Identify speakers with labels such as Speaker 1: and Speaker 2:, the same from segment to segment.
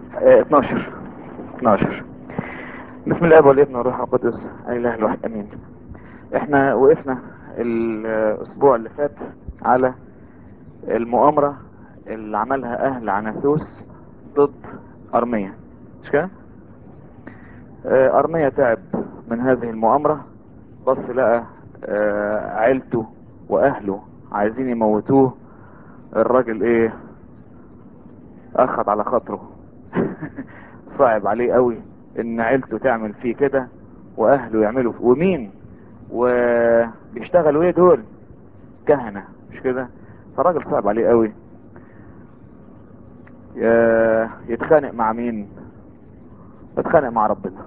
Speaker 1: آه، 12 12 بسم الله والابن والروح القدس اله الواحد امين احنا وقفنا الاسبوع اللي فات على المؤامرة اللي عملها اهل عناثوس ضد ارميا مش كده آه، ارميا تعب من هذه المؤامرة بص لقى آه، عيلته واهله عايزين يموتوه الراجل ايه اخد على خاطره صعب عليه قوي ان عيلته تعمل فيه كده واهله يعملوا فيه. ومين وبيشتغلوا ايه دول كهنة مش كده فالراجل صعب عليه قوي ي- يتخانق مع مين اتخانق مع ربنا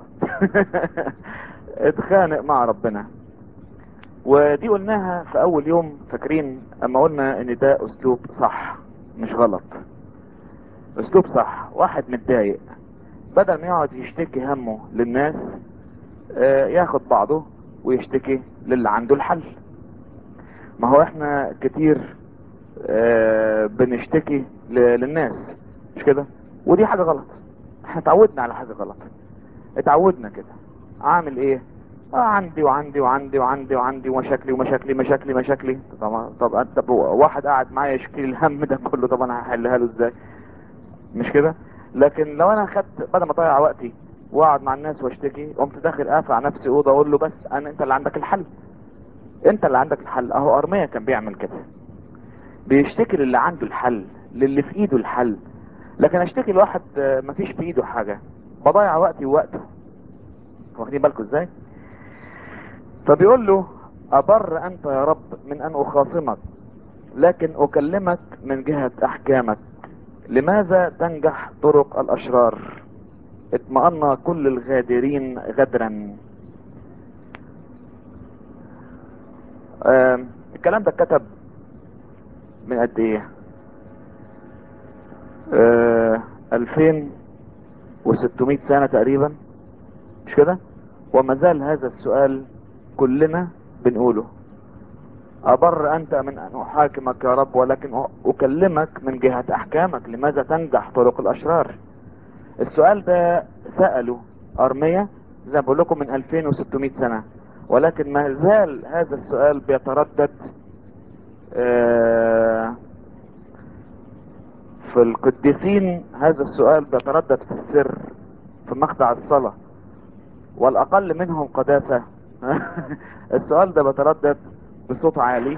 Speaker 1: اتخانق مع ربنا ودي قلناها في اول يوم فاكرين اما قلنا ان ده اسلوب صح مش غلط اسلوب صح واحد متضايق بدل ما يقعد يشتكي همه للناس آه، ياخد بعضه ويشتكي للي عنده الحل ما هو احنا كتير آه، بنشتكي ل- للناس مش كده ودي حاجة غلط احنا اتعودنا على حاجة غلط اتعودنا كده عامل ايه اه عندي وعندي وعندي وعندي وعندي ومشاكلي ومشاكلي مشاكلي مشاكلي طبعا طب انت واحد قاعد معايا يشكي لي الهم ده كله طب انا هحلها له ازاي مش كده لكن لو انا خدت بدل ما اضيع وقتي واقعد مع الناس واشتكي قمت داخل قافع نفسي اوضه اقول له بس انا انت اللي عندك الحل انت اللي عندك الحل اهو ارميا كان بيعمل كده بيشتكي للي عنده الحل للي في ايده الحل لكن اشتكي لواحد آه، مفيش في ايده حاجه بضيع وقتي ووقته واخدين بالكم ازاي فبيقول له أبر أنت يا رب من أن أخاصمك لكن أكلمك من جهة أحكامك لماذا تنجح طرق الأشرار اطمأن كل الغادرين غدرا آم، الكلام ده اتكتب من قد ايه آه، 2600 سنة تقريبا مش كده وما زال هذا السؤال كلنا بنقوله أبر أنت من أن أحاكمك يا رب ولكن أكلمك من جهة أحكامك لماذا تنجح طرق الأشرار السؤال ده سأله أرمية زي ما بقول لكم من 2600 سنة ولكن ما زال هذا السؤال بيتردد آه، في القديسين هذا السؤال بيتردد في السر في مخدع الصلاة والأقل منهم قداسة السؤال ده بيتردد بصوت عالي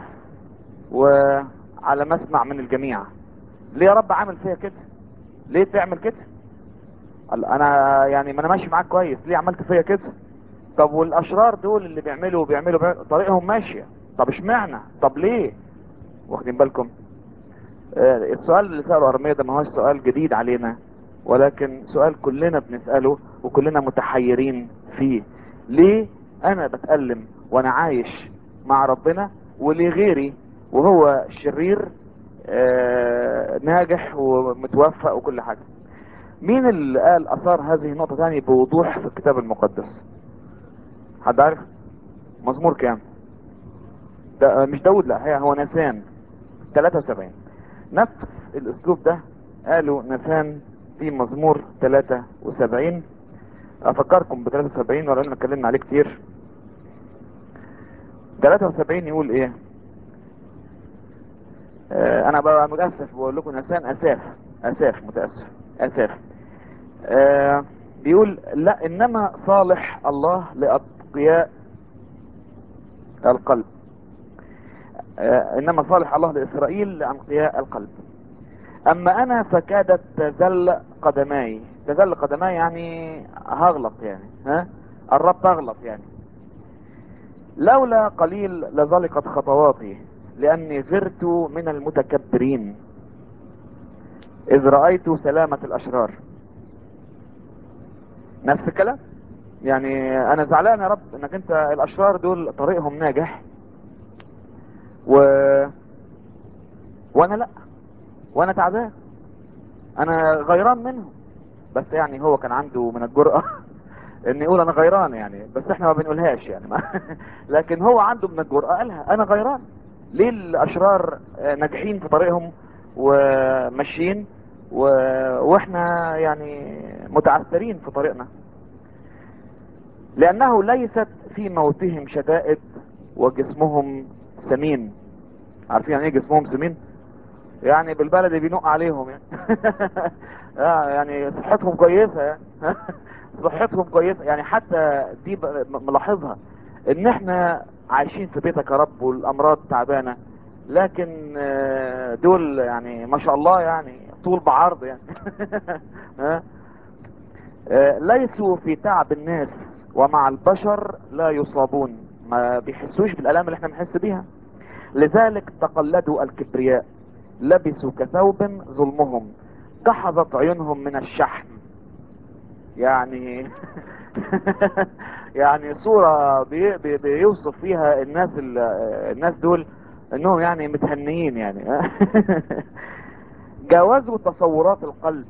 Speaker 1: وعلى مسمع من الجميع ليه يا رب عامل فيا كده ليه تعمل كده قال انا يعني ما انا ماشي معاك كويس ليه عملت فيا كده طب والاشرار دول اللي بيعملوا بيعملوا, بيعملوا طريقهم ماشيه طب اشمعنى طب ليه واخدين بالكم آه السؤال اللي سأله ارمية ده ما هوش سؤال جديد علينا ولكن سؤال كلنا بنسأله وكلنا متحيرين فيه ليه انا بتألم وانا عايش مع ربنا وليه غيري وهو شرير آه ناجح ومتوفق وكل حاجة مين اللي قال اثار هذه النقطة تاني بوضوح في الكتاب المقدس حد عارف مزمور كام ده مش داود لا هي هو نسان 73 نفس الاسلوب ده قالوا نسان في مزمور 73 افكركم ب 73 ولان اتكلمنا عليه كتير 73 يقول ايه آه انا بقى متاسف بقول لكم نسان اساف اساف متاسف اساف آه بيقول لا انما صالح الله لاتقياء القلب آه انما صالح الله لاسرائيل لانقياء القلب اما انا فكادت تزل قدماي تزل قدماي يعني هغلط يعني ها قربت اغلط يعني لولا قليل لزلقت خطواتي لاني غرت من المتكبرين اذ رأيت سلامة الاشرار نفس الكلام يعني انا زعلان يا رب انك انت الاشرار دول طريقهم ناجح و وانا لا وانا تعبان انا غيران منهم بس يعني هو كان عنده من الجرأة ان يقول انا غيران يعني بس احنا ما بنقولهاش يعني ما لكن هو عنده من الجرأة قالها انا غيران ليه الاشرار ناجحين في طريقهم وماشيين و... واحنا يعني متعثرين في طريقنا لانه ليست في موتهم شدائد وجسمهم سمين عارفين يعني ايه جسمهم سمين يعني بالبلدي بينق عليهم يعني آه يعني صحتهم كويسه يعني صحتهم كويسه يعني حتى دي ب- ملاحظها ان احنا عايشين في بيتك يا رب والامراض تعبانه لكن آه، دول يعني ما شاء الله يعني طول بعرض يعني ها؟ آه، ليسوا في تعب الناس ومع البشر لا يصابون ما بيحسوش بالالام اللي احنا بنحس بيها لذلك تقلدوا الكبرياء لبسوا كثوب ظلمهم جحظت عيونهم من الشحم يعني يعني صورة بي بي بيوصف فيها الناس ال- الناس دول انهم يعني متهنيين يعني جاوزوا تصورات القلب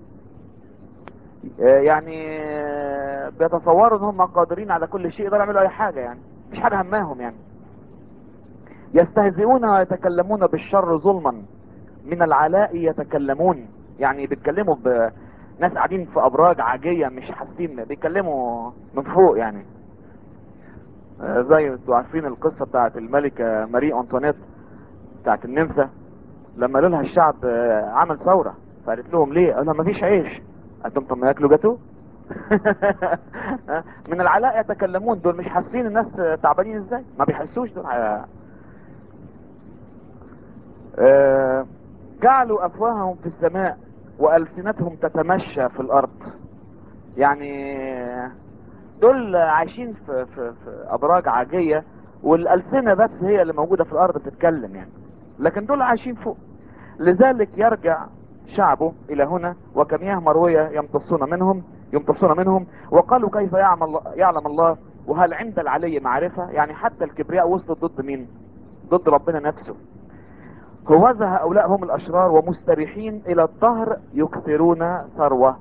Speaker 1: آه، يعني آه، بيتصوروا ان هم قادرين على كل شيء يقدروا يعملوا اي حاجة يعني مش حاجة هماهم يعني يستهزئون ويتكلمون بالشر ظلما من العلاء يتكلمون يعني بيتكلموا بناس قاعدين في ابراج عاجية مش حاسين بيتكلموا من فوق يعني آه، زي انتوا عارفين القصة بتاعت الملكة ماري انطوانيت بتاعت النمسا لما قالوا لها الشعب آه، عمل ثورة فقالت لهم ليه؟ قال لها مفيش عيش قالت لهم طب ما ياكلوا جاتوه من العلاء يتكلمون دول مش حاسين الناس تعبانين ازاي ما بيحسوش دول آه، آه، جعلوا افواههم في السماء والسنتهم تتمشى في الارض يعني دول عايشين في, في, في ابراج عاجية والالسنة بس هي اللي موجودة في الارض بتتكلم يعني لكن دول عايشين فوق لذلك يرجع شعبه الى هنا وكمياه مروية يمتصون منهم يمتصون منهم وقالوا كيف يعمل يعلم الله وهل عند العلي معرفة يعني حتى الكبرياء وصلت ضد مين ضد ربنا نفسه هوذا هؤلاء هم الاشرار ومستريحين الى الظهر يكثرون ثروة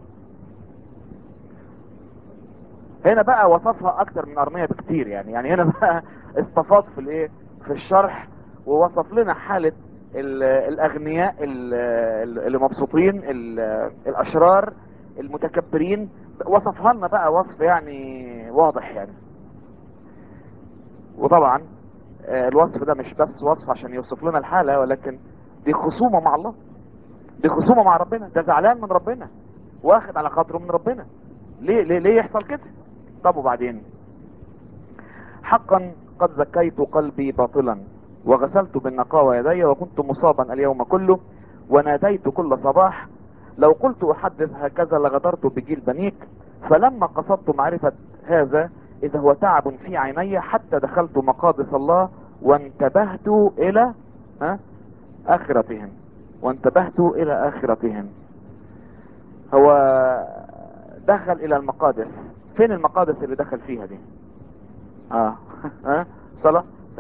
Speaker 1: هنا بقى وصفها اكتر من ارمية بكتير يعني يعني هنا بقى استفاض في الايه في الشرح ووصف لنا حالة ال- الاغنياء ال- ال- اللي مبسوطين ال- الاشرار المتكبرين وصفها لنا بقى وصف يعني واضح يعني وطبعا آه، الوصف ده مش بس وصف عشان يوصف لنا الحالة ولكن دي خصومة مع الله دي خصومة مع ربنا ده زعلان من ربنا واخد على خاطره من ربنا ليه ليه ليه يحصل كده طب وبعدين حقا قد زكيت قلبي باطلا وغسلت بالنقاوة يدي وكنت مصابا اليوم كله وناديت كل صباح لو قلت احدث هكذا لغدرت بجيل بنيك فلما قصدت معرفة هذا اذا هو تعب في عيني حتى دخلت مقادس الله وانتبهت الى ها اخرتهم وانتبهت الى اخرتهم هو دخل الى المقادس فين المقادس اللي دخل فيها دي اه ها صلاة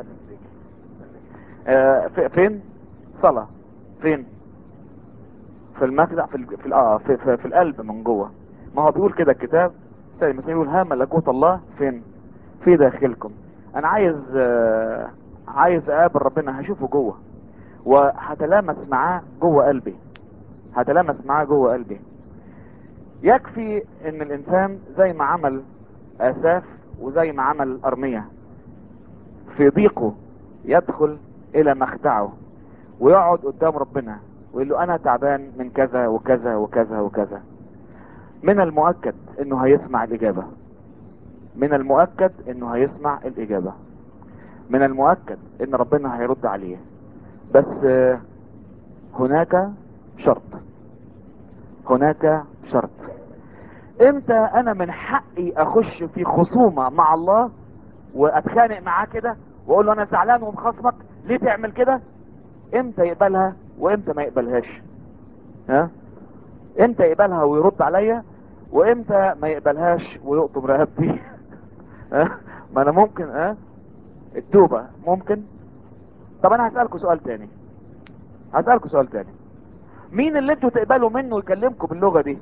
Speaker 1: آه في- فين صلاة فين في المخدع في ال- في ال- اه في, في, في القلب من جوه ما هو بيقول كده الكتاب سيد المسيح يقول ها ملكوت الله فين في داخلكم انا عايز آه عايز اقابل ربنا هشوفه جوه وهتلامس معاه جوه قلبي هتلامس معاه جوه قلبي يكفي ان الانسان زي ما عمل اساف وزي ما عمل ارمية في ضيقه يدخل الى مخدعه ويقعد قدام ربنا ويقول له انا تعبان من كذا وكذا وكذا وكذا من المؤكد انه هيسمع الاجابة من المؤكد انه هيسمع الاجابة من المؤكد ان ربنا هيرد عليه بس آه، هناك شرط هناك شرط امتى انا من حقي اخش في خصومة مع الله واتخانق معاه كده واقول له انا زعلان ومخصمك ليه تعمل كده امتى يقبلها وامتى ما يقبلهاش ها امتى يقبلها ويرد عليا وامتى ما يقبلهاش ويقطم رقبتي ها ما انا ممكن ها التوبة ممكن طب انا هسألكوا سؤال تاني هسألكوا سؤال تاني مين اللي انتوا تقبلوا منه يكلمكم باللغة دي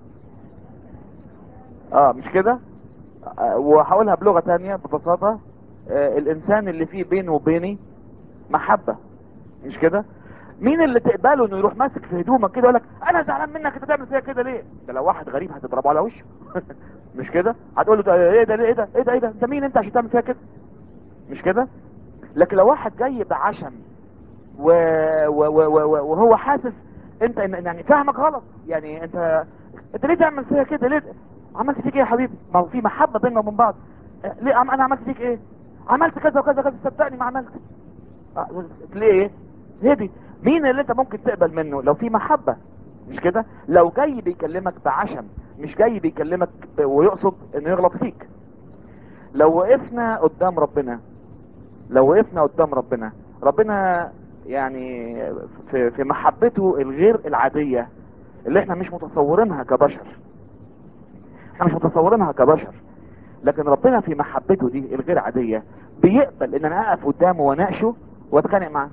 Speaker 1: اه مش كده آه، وهقولها بلغة تانية ببساطة آه الانسان اللي فيه بينه وبيني محبة مش كده مين اللي تقبله انه يروح ماسك في هدومك كده يقول لك انا زعلان منك انت تعمل فيها كده ليه ده لو واحد غريب هتضربه على وشه مش كده هتقول له ده ايه ده ايه ده ايه ده ايه ده انت مين انت عشان تعمل فيها كده مش كده لكن لو واحد جاي بعشم و... و... و... و... وهو حاسس انت إن- يعني فاهمك غلط يعني انت انت ليه تعمل فيها كده ليه عملت فيك ايه يا حبيبي ما هو في محبه بيننا وبين بعض اه، ليه عم... انا عملت فيك ايه عملت كذا وكذا كذا صدقني ما عملت اه، ليه هدي مين اللي انت ممكن تقبل منه لو في محبه مش كده لو جاي بيكلمك بعشم مش جاي بيكلمك ب... ويقصد انه يغلط فيك لو وقفنا قدام ربنا لو وقفنا قدام ربنا ربنا يعني في, في محبته الغير العادية اللي احنا مش متصورينها كبشر احنا مش متصورينها كبشر لكن ربنا في محبته دي الغير عادية بيقبل ان انا اقف قدامه واناقشه واتخانق معاه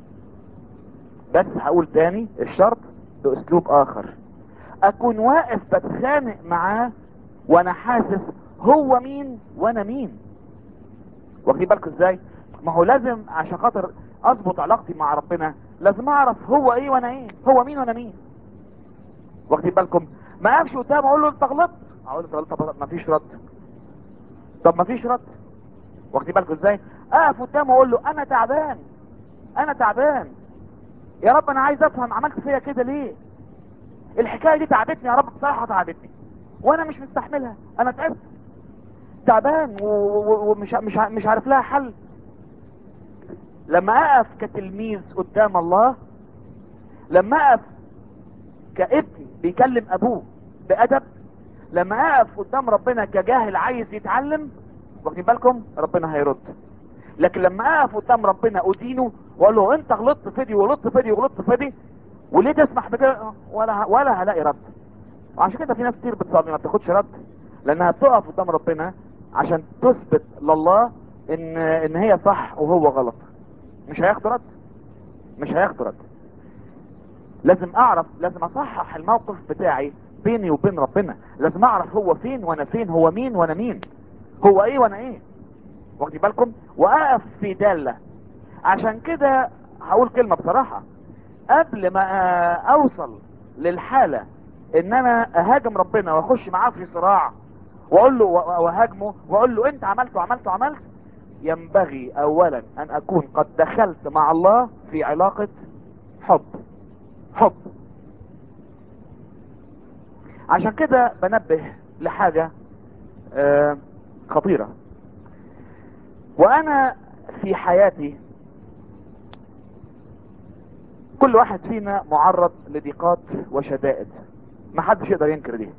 Speaker 1: بس هقول تاني الشرط باسلوب اخر اكون واقف بتخانق معاه وانا حاسس هو مين وانا مين واخدين بالكم ازاي ما هو لازم عشان خاطر اظبط علاقتي مع ربنا لازم اعرف هو ايه وانا ايه هو مين وانا مين واخدين بالكم ما اقفش قدامه اقول له انت غلطت اقول له انت غلطت طب ما فيش رد طب ما فيش رد واخدين بالكم ازاي اقف قدامه اقول له انا تعبان انا تعبان يا رب انا عايز افهم عملت فيا كده ليه الحكايه دي تعبتني يا رب بصراحه تعبتني وانا مش مستحملها انا تعبت تعبان و- و- ومش مش ع- مش عارف لها حل لما اقف كتلميذ قدام الله لما اقف كابن بيكلم ابوه بادب لما اقف قدام ربنا كجاهل عايز يتعلم واخدين بالكم ربنا هيرد لكن لما اقف قدام ربنا ادينه واقول له انت غلطت في دي وغلطت في دي وغلطت في دي وليه تسمح بكده ولا ولا هلاقي رد وعشان كده في ناس كتير بتصلي ما بتاخدش رد لانها بتقف قدام ربنا عشان تثبت لله ان ان هي صح وهو غلط مش هياخد رد مش هياخد رد لازم اعرف لازم اصحح الموقف بتاعي بيني وبين ربنا لازم اعرف هو فين وانا فين هو مين وانا مين هو ايه وانا ايه واخدين بالكم واقف في دالة عشان كده هقول كلمة بصراحة قبل ما آه، اوصل للحالة ان انا اهاجم ربنا واخش معاه في صراع واقول له و- واهاجمه واقول له انت عملت وعملت وعملت ينبغي اولا ان اكون قد دخلت مع الله في علاقة حب حب عشان كده بنبه لحاجة آه، خطيرة وانا في حياتي كل واحد فينا معرض لضيقات وشدائد ما حدش يقدر ينكر دي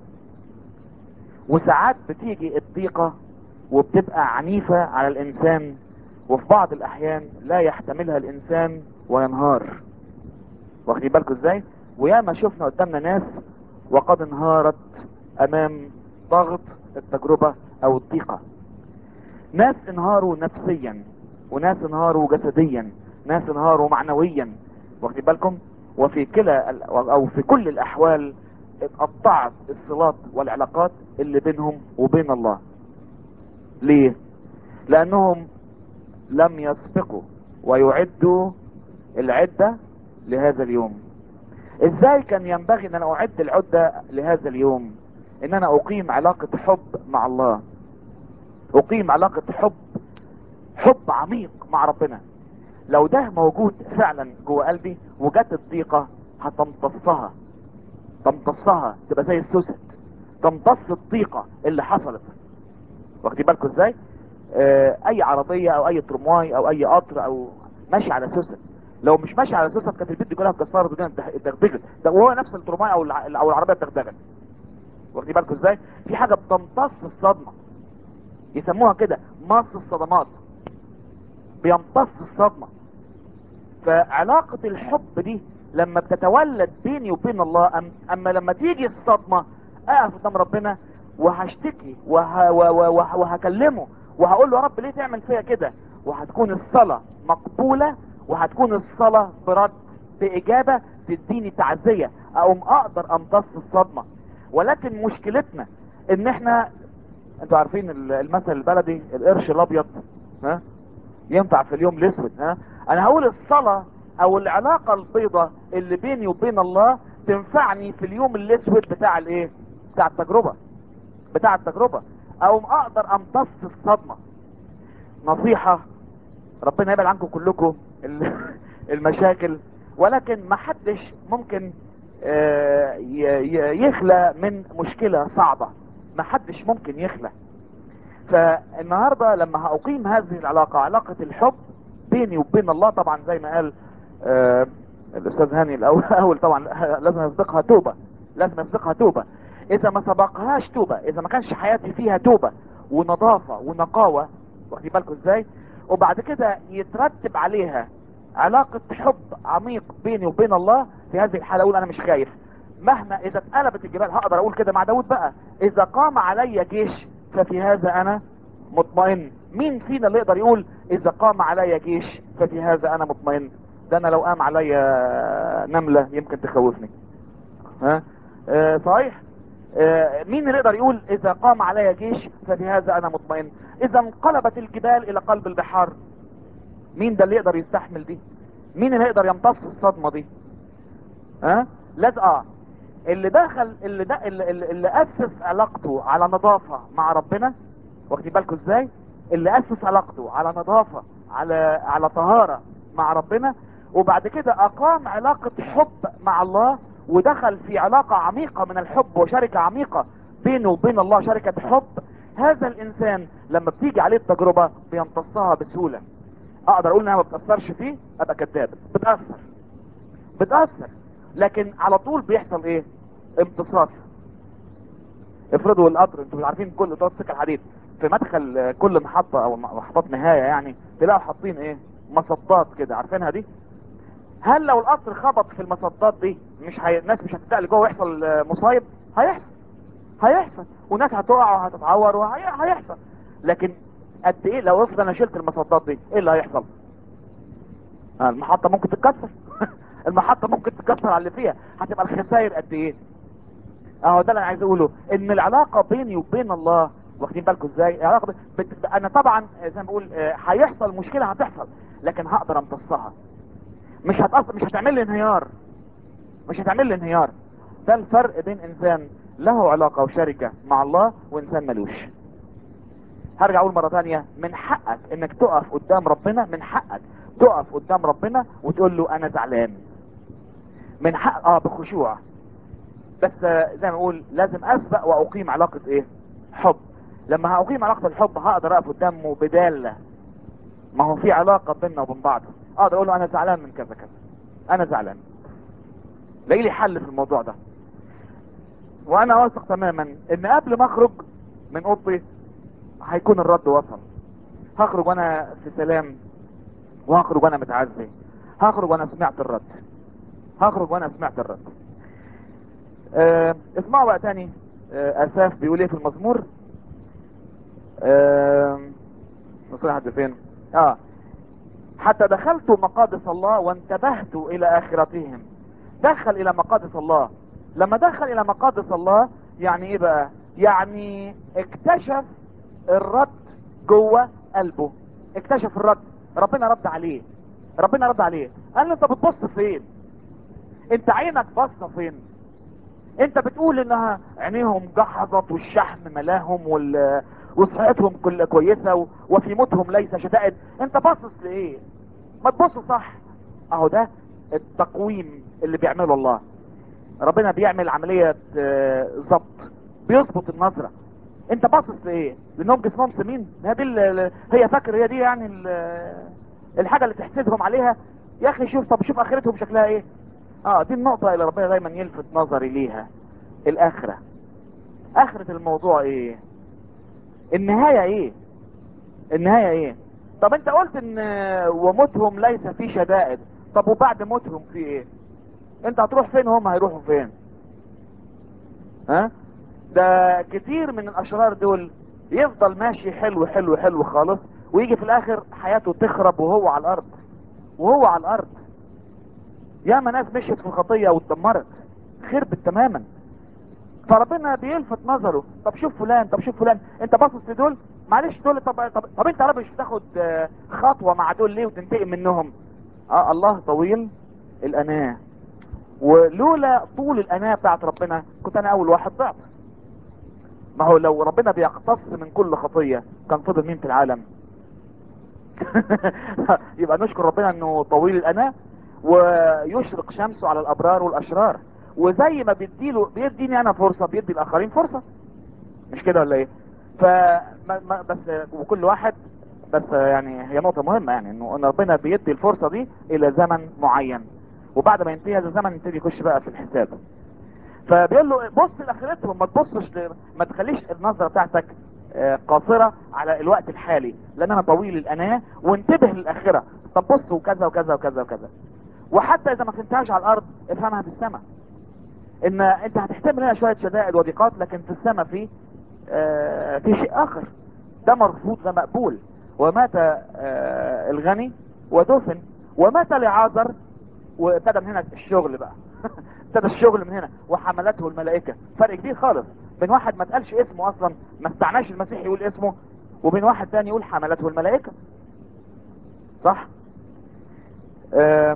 Speaker 1: وساعات بتيجي الضيقة وبتبقى عنيفة على الانسان وفي بعض الاحيان لا يحتملها الانسان وينهار واخدين بالكم ازاي وياما شفنا قدامنا ناس وقد انهارت امام ضغط التجربة او الضيقة ناس انهاروا نفسيا وناس انهاروا جسديا ناس انهاروا معنويا واخدين بالكم وفي كلا ال- او في كل الاحوال اتقطعت الصلات والعلاقات اللي بينهم وبين الله ليه لانهم لم يسبقوا ويعدوا العدة لهذا اليوم ازاي كان ينبغي ان انا اعد العدة لهذا اليوم ان انا اقيم علاقة حب مع الله اقيم علاقة حب حب عميق مع ربنا لو ده موجود فعلا جوه قلبي وجت الضيقة هتمتصها تمتصها تبقى زي السوسد تمتص الضيقة اللي حصلت واخدين بالكم ازاي آه اي عربية او اي ترمواي او اي قطر او ماشي على سوسد لو مش ماشي على سوسد كانت البيت دي كلها اتكسرت والدنيا اتدغدغت ده وهو نفس الترمواي او الع- او العربية اتدغدغت واخدين بالكم ازاي في حاجة بتمتص الصدمة يسموها كده مص الصدمات بيمتص الصدمة فعلاقة الحب دي لما بتتولد بيني وبين الله أم اما لما تيجي الصدمة اقف قدام ربنا وهشتكي وه وه وه وهكلمه وهقول له يا رب ليه تعمل فيا كده وهتكون الصلاة مقبولة وهتكون الصلاة برد بإجابة تديني تعزية أقوم أقدر أمتص الصدمة ولكن مشكلتنا إن إحنا أنتوا عارفين ال- المثل البلدي القرش الأبيض ها ينفع في اليوم الأسود ها أنا هقول الصلاة او العلاقة البيضة اللي بيني وبين الله تنفعني في اليوم الاسود بتاع الايه بتاع التجربة بتاع التجربة او اقدر امتص الصدمة نصيحة ربنا يبعد عنكم كلكم ال- المشاكل ولكن ما حدش ممكن آه، ي- ي- يخلى من مشكلة صعبة ما حدش ممكن يخلى فالنهاردة لما هأقيم هذه العلاقة علاقة الحب بيني وبين الله طبعا زي ما قال آه، الأستاذ هاني الأول أول طبعا لازم يسبقها توبة لازم يسبقها توبة إذا ما سبقهاش توبة إذا ما كانش حياتي فيها توبة ونظافة ونقاوة واخدين بالكم إزاي وبعد كده يترتب عليها علاقة حب عميق بيني وبين الله في هذه الحالة أقول أنا مش خايف مهما إذا اتقلبت الجبال هقدر أقول كده مع داود بقى إذا قام علي جيش ففي هذا أنا مطمئن مين فينا اللي يقدر يقول إذا قام علي جيش ففي هذا أنا مطمئن ده أنا لو قام علي نملة يمكن تخوفني ها آه صحيح آه مين اللي يقدر يقول إذا قام علي جيش ففي هذا أنا مطمئن إذا انقلبت الجبال إلى قلب البحار مين ده اللي يقدر يستحمل دي مين اللي يقدر يمتص الصدمة دي ها لازم اه اللي دخل اللي ده اللي, اللي, اللي اسس علاقته على نظافة مع ربنا واخدين بالكم ازاي اللي اسس علاقته على نظافة على على طهارة مع ربنا وبعد كده اقام علاقة حب مع الله ودخل في علاقة عميقة من الحب وشركة عميقة بينه وبين الله شركة حب هذا الانسان لما بتيجي عليه التجربة بيمتصها بسهولة اقدر اقول انها ما بتأثرش فيه ابقى كذاب بتأثر بتأثر لكن على طول بيحصل ايه امتصاص افرضوا القطر انتوا عارفين كل قطارات سكة الحديد في مدخل كل محطة او محطات نهاية يعني تلاقوا حاطين ايه مصدات كده عارفينها دي هل لو القطر خبط في المصدات دي مش هي... الناس مش هتتقل جوه ويحصل مصايب هيحصل هيحصل وناس هتقع وهتتعور وهيحصل لكن قد ايه لو افرض انا شلت المصدات دي ايه اللي هيحصل المحطة ممكن تتكسر المحطة ممكن تتكسر على اللي فيها هتبقى الخسائر قد ايه اهو ده اللي انا عايز اقوله ان العلاقة بيني وبين الله واخدين بالكم ازاي العلاقة بت... انا طبعا زي ما بقول هيحصل مشكلة هتحصل لكن هقدر امتصها مش هتأثر مش هتعمل لي انهيار مش هتعمل لي انهيار ده الفرق بين انسان له علاقة وشركة مع الله وانسان ملوش هرجع اقول مرة ثانية من حقك انك تقف قدام ربنا من حقك تقف قدام ربنا وتقول له انا زعلان من حق اه بخشوع بس زي ما اقول لازم اسبق واقيم علاقة ايه حب لما هاقيم علاقة الحب هقدر اقف قدامه بدالة ما هو في علاقة بيننا وبين بعض اقدر اقول له انا زعلان من كذا كذا انا زعلان لاقي لي حل في الموضوع ده وانا واثق تماما ان قبل ما اخرج من اوضتي هيكون الرد وصل هخرج وانا في سلام وهخرج وانا متعزي هخرج وانا سمعت الرد هخرج وانا سمعت الرد أه اسمعوا بقى تاني أه اساف بيقول ايه في المزمور أه نصيحة حد فين اه حتى دخلت مقادس الله وانتبهت الى اخرتهم دخل الى مقادس الله لما دخل الى مقادس الله يعني ايه بقى يعني اكتشف الرد جوه قلبه اكتشف الرد ربنا رد عليه ربنا رد عليه قال له انت بتبص فين انت عينك باصه فين انت بتقول انها عينيهم جحظت والشحم ملاهم وال... وصحتهم كل كويسة و... وفي موتهم ليس شدائد انت باصص لايه ما تبص صح اهو ده التقويم اللي بيعمله الله ربنا بيعمل عملية ظبط بيظبط النظرة انت باصص لايه لانهم جسمهم سمين هي دي ال... هي فاكر هي دي يعني ال... الحاجة اللي تحسدهم عليها يا اخي شوف طب شوف اخرتهم شكلها ايه اه دي النقطة اللي ربنا دايما يلفت نظري ليها الاخرة اخرة الموضوع ايه النهاية ايه النهاية ايه طب انت قلت ان وموتهم ليس في شدائد طب وبعد موتهم في ايه انت هتروح فين هم هيروحوا فين ها ده كتير من الاشرار دول يفضل ماشي حلو حلو حلو خالص ويجي في الاخر حياته تخرب وهو على الارض وهو على الارض ياما ناس مشيت في الخطية واتدمرت خربت تماما فربنا بيلفت نظره طب شوف فلان طب شوف فلان انت باصص لدول معلش دول طب, طب, طب انت يا رب مش بتاخد خطوة مع دول ليه وتنتقم منهم اه الله طويل الاناه ولولا طول الاناه بتاعت ربنا كنت انا اول واحد ضعت ما هو لو ربنا بيقتص من كل خطية كان فضل مين في العالم يبقى نشكر ربنا انه طويل الاناه ويشرق شمسه على الابرار والاشرار وزي ما بيديله بيديني انا فرصة بيدي الاخرين فرصة مش كده ولا ايه ف ما ما بس وكل واحد بس يعني هي نقطة مهمة يعني انه ان ربنا بيدي الفرصة دي الى زمن معين وبعد ما ينتهي هذا الزمن يبتدي يخش بقى في الحساب فبيقول له بص لاخرتهم ما تبصش ل... ما تخليش النظرة بتاعتك آه، قاصرة على الوقت الحالي لان انا طويل الاناة وانتبه للاخرة طب بص وكذا وكذا وكذا وكذا وحتى اذا ما فهمتهاش على الارض افهمها في السماء ان انت هتحتمل هنا شوية شدائد وضيقات لكن في السماء في آه، في شيء اخر ده مرفوض ده مقبول ومات آه، الغني ودفن ومات لعازر وابتدى من هنا الشغل بقى ابتدى الشغل من هنا وحملته الملائكة فرق كبير خالص بين واحد ما تقالش اسمه اصلا ما استعناش المسيح يقول اسمه وبين واحد تاني يقول حملته الملائكة صح آه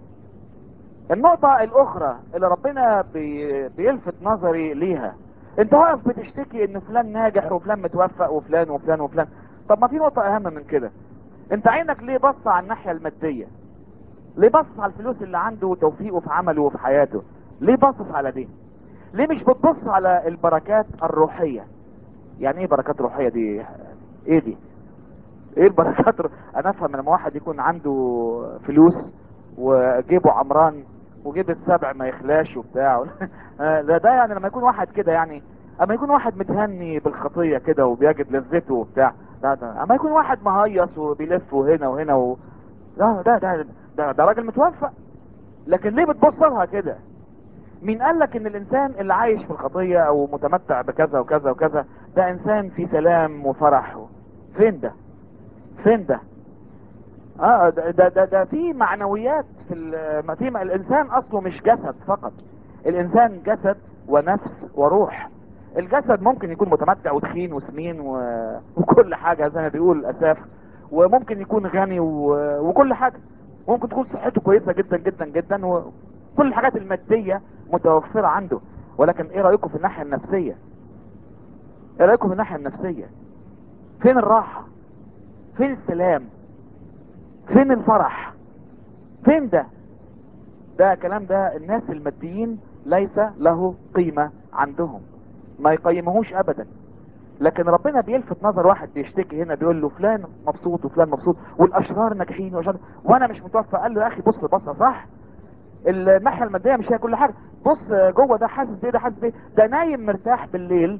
Speaker 1: النقطة الاخرى اللي ربنا بي بيلفت نظري ليها انت واقف بتشتكي ان فلان ناجح وفلان متوفق وفلان وفلان وفلان طب ما في نقطة اهم من كده انت عينك ليه بص على الناحية المادية ليه بص على الفلوس اللي عنده وتوفيقه في عمله وفي حياته ليه باصص على دي ليه مش بتبص على البركات الروحية يعني ايه بركات روحية دي ايه دي ايه البركات الر- انا افهم لما واحد يكون عنده فلوس وجيبه عمران وجيب السبع ما يخلاش وبتاع ده ده يعني لما يكون واحد كده يعني اما يكون واحد متهني بالخطية كده وبيجد لذته وبتاع ده ده اما يكون واحد مهيص وبيلف وهنا وهنا و... ده ده ده ده, ده راجل متوفق لكن ليه بتبص لها كده مين قال لك ان الانسان اللي عايش في الخطية او متمتع بكذا وكذا وكذا ده انسان في سلام وفرح فين ده فين ده اه ده ده ده, ده في معنويات في ال- ما في الانسان اصله مش جسد فقط الانسان جسد ونفس وروح الجسد ممكن يكون متمتع وتخين وسمين و... وكل حاجة زي ما بيقول اساف وممكن يكون غني و... وكل حاجة ممكن تكون صحته كويسة جدا جدا جدا وكل الحاجات المادية متوفرة عنده ولكن ايه رأيكم في الناحية النفسية ايه رأيكم في الناحية النفسية فين الراحة فين السلام فين الفرح فين ده ده كلام ده الناس الماديين ليس له قيمة عندهم ما يقيمهوش ابدا لكن ربنا بيلفت نظر واحد بيشتكي هنا بيقول له فلان مبسوط وفلان مبسوط والاشرار ناجحين والأشرار وانا مش متوفى قال له يا اخي بص بصه صح الناحيه الماديه مش هي كل حاجه بص جوه ده حاسس بايه ده حاسس بايه ده نايم مرتاح بالليل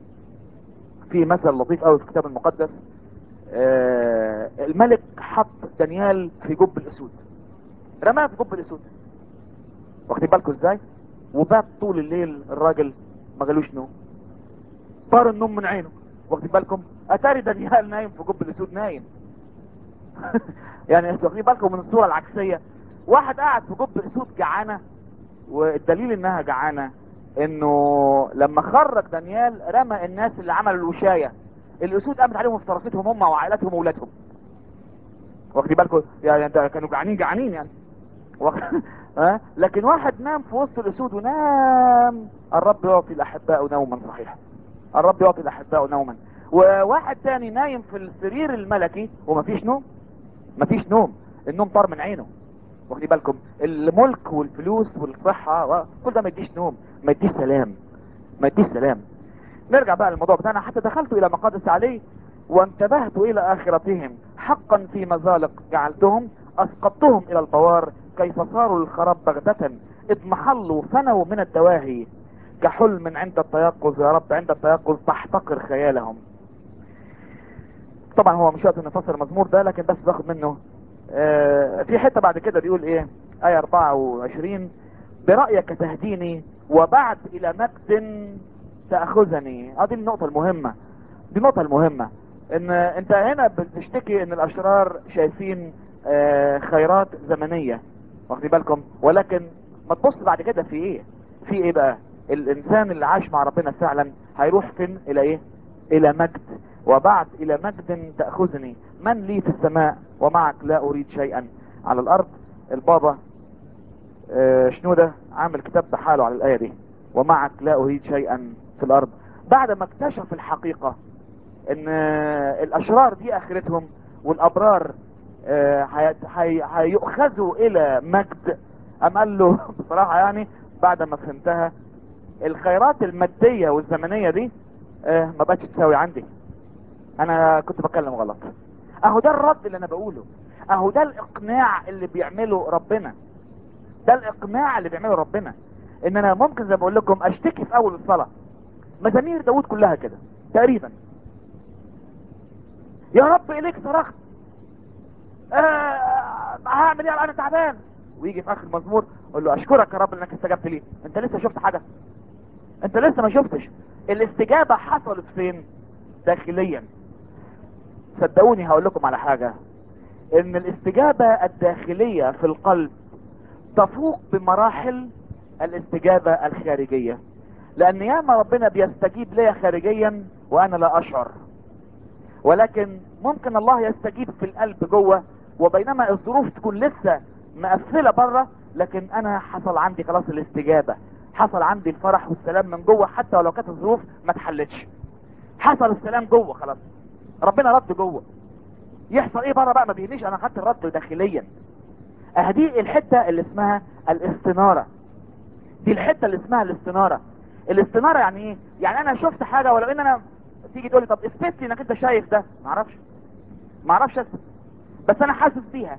Speaker 1: في مثل لطيف قوي في الكتاب المقدس آه الملك حط دانيال في جب الاسود رماه في جب الاسود واخدين بالكم ازاي وبات طول الليل الراجل ما جالوش نوم طار النوم من عينه واخدين بالكم اتاري دانيال نايم في جب الاسود نايم يعني انتوا واخدين بالكم من الصوره العكسيه واحد قاعد في جب اسود جعانه والدليل انها جعانه انه لما خرج دانيال رمى الناس اللي عملوا الوشايه الاسود قامت عليهم افترستهم هم وعائلاتهم واولادهم واخدين بالكم يعني انت كانوا جعانين جعانين يعني واخد- ها لكن واحد نام في وسط الاسود ونام الرب يعطي الاحباء نوما صحيحا الرب يعطي الاحباء نوما وواحد تاني نايم في السرير الملكي ومفيش نوم مفيش نوم النوم طار من عينه واخدين بالكم الملك والفلوس والصحة و- كل ده ما يديش نوم ما يديش سلام ما يديش سلام نرجع بقى للموضوع بتاعنا حتى دخلت الى مقادس علي وانتبهت الى اخرتهم حقا في مزالق جعلتهم اسقطتهم الى البوار كيف صاروا للخراب بغتة اضمحلوا فنوا من الدواهي كحلم عند التيقظ يا رب عند التيقظ تحتقر خيالهم طبعا هو مش وقت ان نفسر المزمور ده لكن بس باخد منه آه في حتة بعد كده بيقول ايه آية 24 برأيك تهديني وبعد الى مجد تأخذني اه دي النقطة المهمة دي النقطة المهمة ان انت هنا بتشتكي ان الاشرار شايفين آه خيرات زمنية واخدين بالكم ولكن ما تبص بعد كده في ايه في ايه بقى الانسان اللي عاش مع ربنا فعلا هيروح فين الى ايه الى مجد وبعد الى مجد تأخذني من لي في السماء ومعك لا اريد شيئا على الارض البابا آه، شنودة عامل كتاب بحاله على الآية دي ومعك لا أريد شيئا في الأرض بعد ما اكتشف الحقيقة ان آه، الأشرار دي آخرتهم والأبرار آه، هي- هي- هيؤخذوا إلى مجد أم قال له بصراحة يعني بعد ما فهمتها الخيرات المادية والزمنية دي آه، ما بقتش تساوي عندي انا كنت بتكلم غلط اهو ده الرد اللي انا بقوله اهو ده الاقناع اللي بيعمله ربنا ده الاقناع اللي بيعمله ربنا ان انا ممكن زي ما بقول لكم اشتكي في اول الصلاة مزامير داود كلها كده تقريبا يا رب اليك صرخت آه هعمل ايه انا تعبان ويجي في اخر المزمور اقول له اشكرك يا رب انك استجبت لي انت لسه شفت حاجه انت لسه ما شفتش الاستجابه حصلت فين داخليا صدقوني هقول لكم على حاجه ان الاستجابه الداخليه في القلب تفوق بمراحل الاستجابه الخارجيه لان ياما ربنا بيستجيب ليا خارجيا وانا لا اشعر ولكن ممكن الله يستجيب في القلب جوه وبينما الظروف تكون لسه مقفله بره لكن انا حصل عندي خلاص الاستجابه حصل عندي الفرح والسلام من جوه حتى ولو كانت الظروف ما اتحلتش حصل السلام جوه خلاص ربنا رد جوه يحصل ايه بره بقى ما بيهمنيش انا خدت الرد داخليا اهدي الحته اللي اسمها الاستناره دي الحته اللي اسمها الاستناره الاستناره يعني ايه يعني انا شفت حاجه ولو ان انا تيجي تقول لي طب اثبت لي انك انت شايف ده ما اعرفش ما اعرفش اثبت بس انا حاسس بيها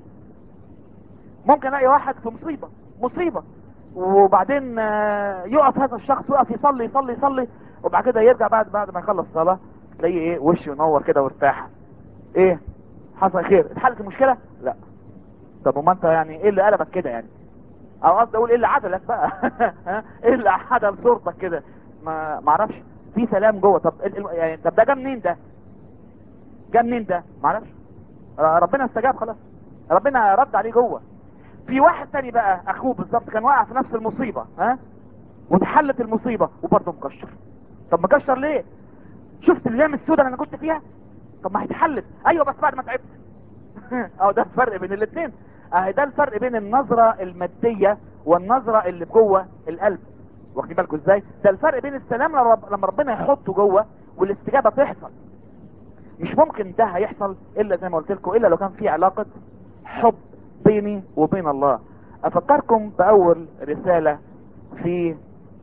Speaker 1: ممكن الاقي واحد في مصيبه مصيبه وبعدين آه، يقف هذا الشخص يقف يصلي يصلي يصلي وبعد كده يرجع بعد بعد ما يخلص الصلاه تلاقيه ايه وشه ينور كده وارتاح ايه حصل خير اتحلت المشكله لا طب وما انت يعني ايه اللي قلبك كده يعني او قصدي اقول ايه اللي عدلك بقى ها؟ ايه اللي عدل صورتك كده ما ما اعرفش في سلام جوه طب ال- ال- يعني طب ده جه منين ده جه منين ده ما اعرفش ر- ربنا استجاب خلاص ربنا رد عليه جوه في واحد تاني بقى اخوه بالظبط كان واقع في نفس المصيبه ها واتحلت المصيبه وبرضه مكشر طب مكشر ليه شفت الايام السوداء اللي انا كنت فيها طب ما هي اتحلت ايوه بس بعد ما تعبت اهو ده الفرق بين الاثنين اهي ده الفرق بين النظرة المادية والنظرة اللي جوه القلب واخدين بالكم ازاي ده الفرق بين السلام لما رب- لما ربنا يحطه جوه والاستجابة تحصل مش ممكن ده هيحصل الا زي ما قلت لكم الا لو كان في علاقة حب بيني وبين الله افكركم باول رسالة في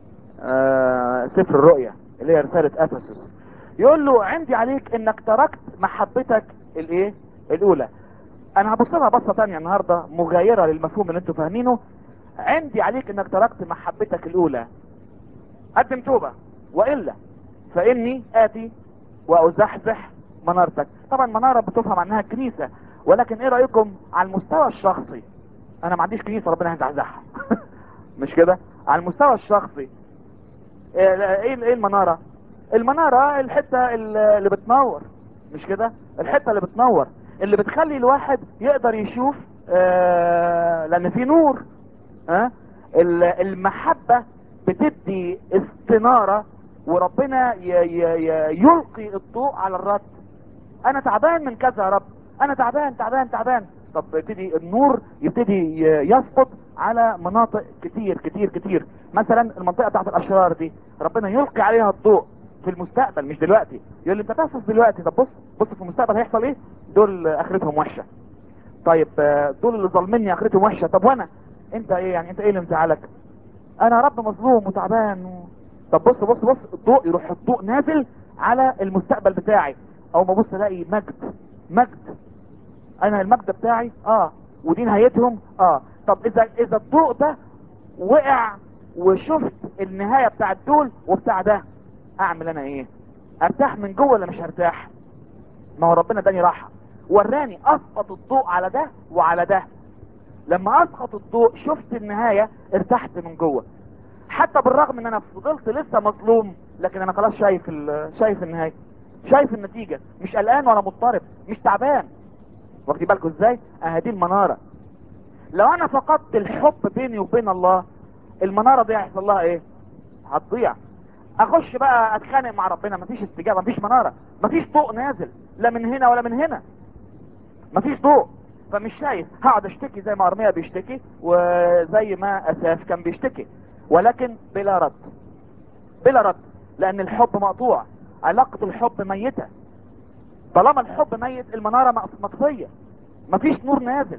Speaker 1: آه سفر الرؤيا اللي هي رسالة افسس يقول له عندي عليك انك تركت محبتك الايه الاولى انا هبص لها بصه تانية النهارده مغايره للمفهوم اللي انتوا فاهمينه عندي عليك انك تركت محبتك الاولى قدم توبه والا فاني اتي وازحزح منارتك طبعا مناره بتفهم عنها الكنيسه ولكن ايه رايكم على المستوى الشخصي انا ما عنديش كنيسه ربنا هيزحزحها مش كده على المستوى الشخصي ايه ايه إيه المناره المناره الحته اللي بتنور مش كده الحته اللي بتنور اللي بتخلي الواحد يقدر يشوف آه لان في نور ها ال- المحبه بتدي استناره وربنا ي ي ي يلقي الضوء على الرد انا تعبان من كذا يا رب انا تعبان تعبان تعبان طب يبتدي النور يبتدي ي- يسقط على مناطق كتير كتير كتير مثلا المنطقه بتاعت الاشرار دي ربنا يلقي عليها الضوء في المستقبل مش دلوقتي يقول لي انت تصف دلوقتي طب بص بص في المستقبل هيحصل ايه دول اخرتهم وحشه طيب آه، دول اللي ظالميني اخرتهم وحشه طب وانا انت ايه يعني انت ايه اللي مزعلك انا يا رب مظلوم وتعبان و... طب بص بص بص الضوء يروح الضوء نازل على المستقبل بتاعي او ما بص الاقي مجد مجد انا المجد بتاعي اه ودي نهايتهم اه طب اذا اذا الضوء ده وقع وشفت النهايه بتاعت دول وبتاع ده اعمل انا ايه ارتاح من جوه ولا مش هرتاح ما هو ربنا اداني راحه وراني اسقط الضوء على ده وعلى ده لما اسقط الضوء شفت النهايه ارتحت من جوه حتى بالرغم ان انا فضلت لسه مظلوم لكن انا خلاص شايف ال- شايف النهايه شايف النتيجه مش قلقان ولا مضطرب مش تعبان واخدين بالكم ازاي اهي دي المناره لو انا فقدت الحب بيني وبين الله المناره دي هيحصل لها ايه هتضيع اخش بقى اتخانق مع ربنا مفيش استجابه مفيش مناره مفيش ضوء نازل لا من هنا ولا من هنا مفيش ضوء فمش شايف هقعد اشتكي زي ما ارميا بيشتكي وزي ما اساف كان بيشتكي ولكن بلا رد بلا رد لان الحب مقطوع علاقة الحب ميتة طالما الحب ميت المنارة مق- مطفية مفيش نور نازل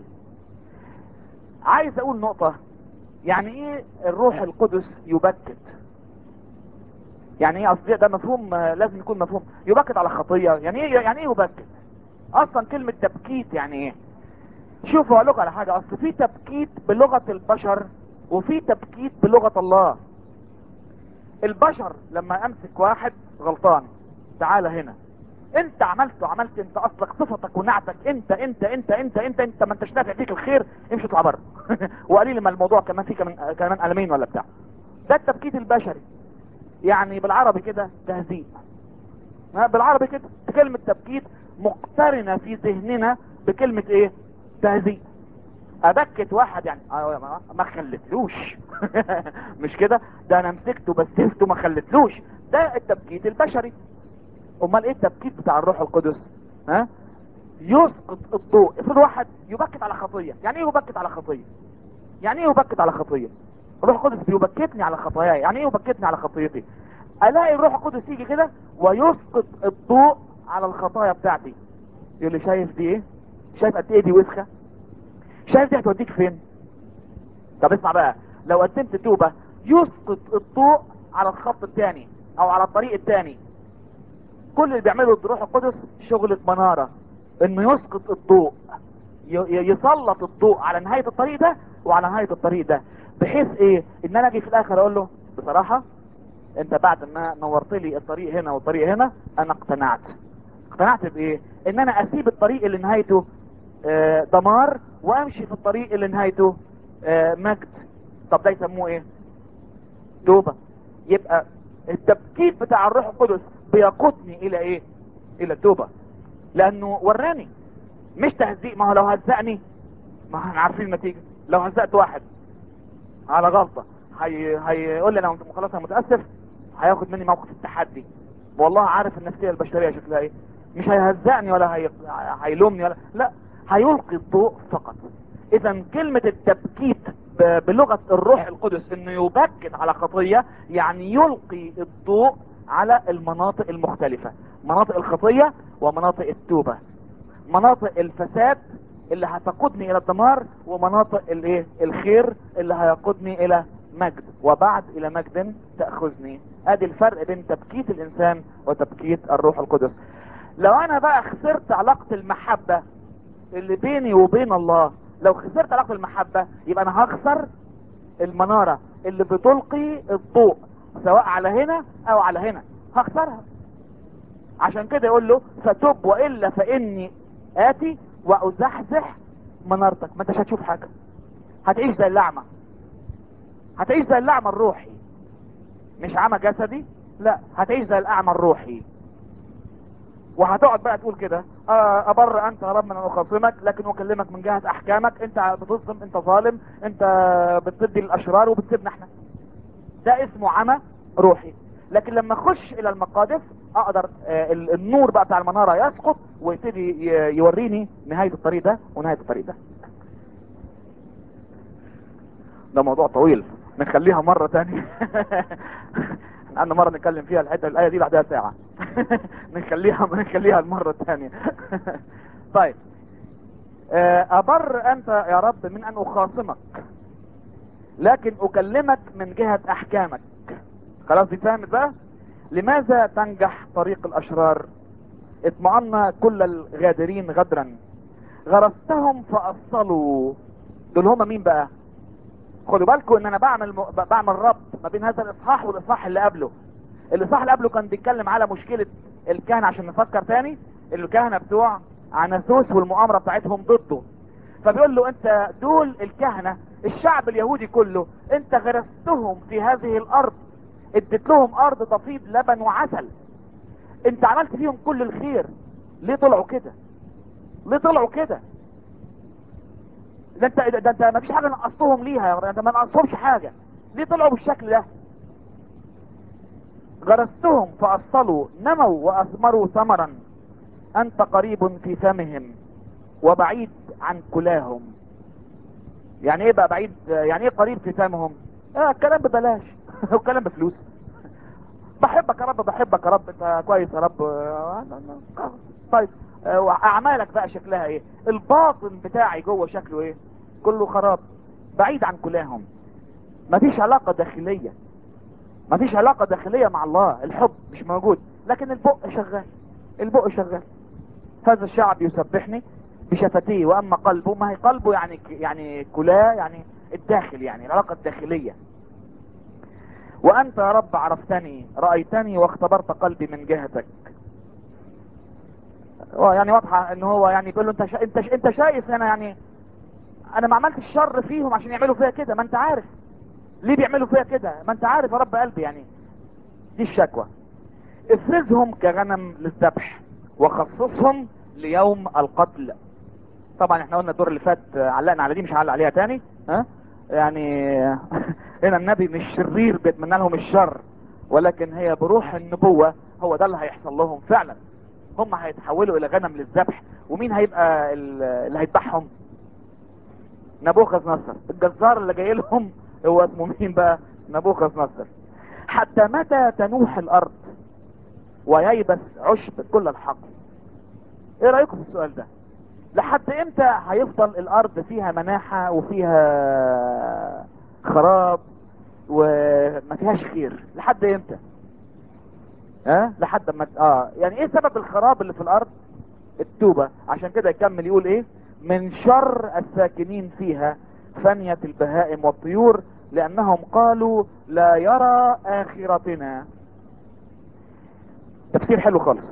Speaker 1: عايز اقول نقطة يعني ايه الروح القدس يبكت يعني ايه اصل ده مفهوم آه، لازم يكون مفهوم يبكت على خطية يعني ايه يعني ايه يبكت اصلا كلمة تبكيت يعني ايه شوفوا اقول لكم على حاجة اصل في تبكيت بلغة البشر وفي تبكيت بلغة الله البشر لما امسك واحد غلطان تعال هنا انت عملت وعملت انت اصلك صفتك ونعتك انت انت انت انت انت انت ما انتش نافع فيك الخير امشي اطلع بره وقليل ما الموضوع كمان فيه كمان كمان قلمين ولا بتاع ده التبكيت البشري يعني بالعربي كده تهزيء ها، بالعربي كده كلمة تبكيت مقترنة في ذهننا بكلمة ايه تهزيء ابكت واحد يعني آه، ما- ما خلتلوش مش كده ده انا مسكته بسفته ما خلتلوش ده التبكيت البشري امال ايه التبكيت بتاع الروح القدس ها يسقط الضوء افرض واحد يبكت على خطيه يعني ايه يبكت على خطيه يعني ايه يبكت على خطيه الروح القدس بيبكتني على خطاياي يعني ايه يبكتني على خطيتي الاقي الروح القدس يجي كده ويسقط الضوء على الخطايا بتاعتي يقول لي شايف دي ايه شايف قد ايه دي وسخه شايف دي هتوديك فين طب اسمع بقى لو قدمت توبه يسقط الضوء على الخط الثاني او على الطريق الثاني كل اللي بيعمله الروح القدس شغلة منارة انه يسقط الضوء ي- ي- يسلط الضوء على نهاية الطريق ده وعلى نهاية الطريق ده بحيث ايه ان انا اجي في الاخر اقول له بصراحة انت بعد ما نورت لي الطريق هنا والطريق هنا انا اقتنعت اقتنعت بايه ان انا اسيب الطريق اللي نهايته آه، دمار وامشي في الطريق اللي نهايته آه، مجد طب ده يسموه ايه توبة يبقى التبكيت بتاع الروح القدس بيقودني الى ايه الى التوبة لانه وراني مش تهزيء ما هو لو هزقني ما احنا عارفين النتيجة لو هزقت واحد على غلطة هي... هيقول لي انا خلاص انا متأسف هياخد مني موقف التحدي والله عارف النفسية البشرية شكلها ايه مش هيهزقني ولا هي... هيلومني ولا لا هيلقي الضوء فقط اذا كلمة التبكيت ب- بلغة الروح القدس انه يبكت على خطية يعني يلقي الضوء على المناطق المختلفة مناطق الخطية ومناطق التوبة مناطق الفساد اللي هتقودني الى الدمار ومناطق الايه الخير اللي هيقودني الى مجد وبعد الى مجد تأخذني ادي الفرق بين تبكيت الانسان وتبكيت الروح القدس لو انا بقى خسرت علاقة المحبة اللي بيني وبين الله لو خسرت علاقة المحبة يبقى انا هخسر المنارة اللي بتلقي الضوء سواء على هنا او على هنا هخسرها عشان كده يقول له فتب والا فاني اتي وازحزح منارتك ما انتش هتشوف حاجة هتعيش زي اللعمة هتعيش زي اللعمة الروحي مش عمى جسدي لا هتعيش زي الاعمى الروحي وهتقعد بقى تقول كده آه، ابر انت يا رب من ان اخاصمك لكن اكلمك من جهة احكامك انت بتظلم انت ظالم انت بتدي للاشرار وبتسيبنا احنا ده اسمه عمى روحي لكن لما اخش الى المقادس اقدر آه، ال- النور بقى بتاع المنارة يسقط ويبتدي ي- يوريني نهاية الطريق ده ونهاية الطريق ده ده موضوع طويل نخليها مرة تانية احنا مرة نتكلم فيها الحتة الآية دي بعدها ساعة نخليها نخليها المرة التانية طيب آه، أبر أنت يا رب من أن أخاصمك لكن أكلمك من جهة أحكامك خلاص دي فهمت بقى لماذا تنجح طريق الأشرار اطمأن كل الغادرين غدرا غرستهم فأصلوا دول هم مين بقى خدوا بالكم ان انا بعمل م... بعمل ربط ما بين هذا الاصحاح والاصحاح اللي قبله الاصحاح اللي قبله كان بيتكلم على مشكلة الكهنة عشان نفكر تاني الكهنة بتوع عناثوس والمؤامرة بتاعتهم ضده فبيقول له انت دول الكهنة الشعب اليهودي كله انت غرستهم في هذه الارض اديت لهم ارض تفيض لبن وعسل انت عملت فيهم كل الخير ليه طلعوا كده ليه طلعوا كده ده انت ده انت ما فيش حاجه نقصتهم ليها يا رب انت ما نقصتهمش حاجه ليه طلعوا بالشكل ده غرستهم فاصلوا نموا واثمروا ثمرا انت قريب في فمهم وبعيد عن كلاهم يعني ايه بقى بعيد يعني ايه قريب في فمهم اه الكلام ببلاش والكلام بفلوس بحبك يا رب بحبك يا رب انت كويس يا رب آه، طيب آه، واعمالك بقى شكلها ايه الباطن بتاعي جوه شكله ايه كله خراب بعيد عن كلاهم مفيش علاقة داخلية مفيش علاقة داخلية مع الله الحب مش موجود لكن البق شغال البق شغال هذا الشعب يسبحني بشفتيه واما قلبه ما هي قلبه يعني يعني كلاه يعني الداخل يعني العلاقة الداخلية وانت يا رب عرفتني رأيتني واختبرت قلبي من جهتك هو يعني واضحة ان هو يعني بيقول له انت شا... انت ش... انت شايف انا يعني انا ما عملتش الشر فيهم عشان يعملوا فيا كده ما انت عارف ليه بيعملوا فيا كده ما انت عارف يا رب قلبي يعني دي الشكوى افرزهم كغنم للذبح وخصصهم ليوم القتل طبعا احنا قلنا الدور اللي فات علقنا على دي مش هعلق عليها تاني ها يعني هنا النبي مش شرير بيتمنى لهم الشر ولكن هي بروح النبوة هو ده اللي هيحصل لهم فعلا هم هيتحولوا الى غنم للذبح ومين هيبقى اللي هيذبحهم نبوخذ نصر الجزار اللي جاي لهم هو اسمه مين بقى نبوخذ نصر حتى متى تنوح الارض وييبس عشب كل الحقل ايه رايكم في السؤال ده لحد امتى هيفضل الارض فيها مناحة وفيها خراب وما فيهاش خير لحد امتى ها أه؟ لحد ما اه يعني ايه سبب الخراب اللي في الارض التوبة عشان كده يكمل يقول ايه من شر الساكنين فيها فنية البهائم والطيور لانهم قالوا لا يرى اخرتنا تفسير حلو خالص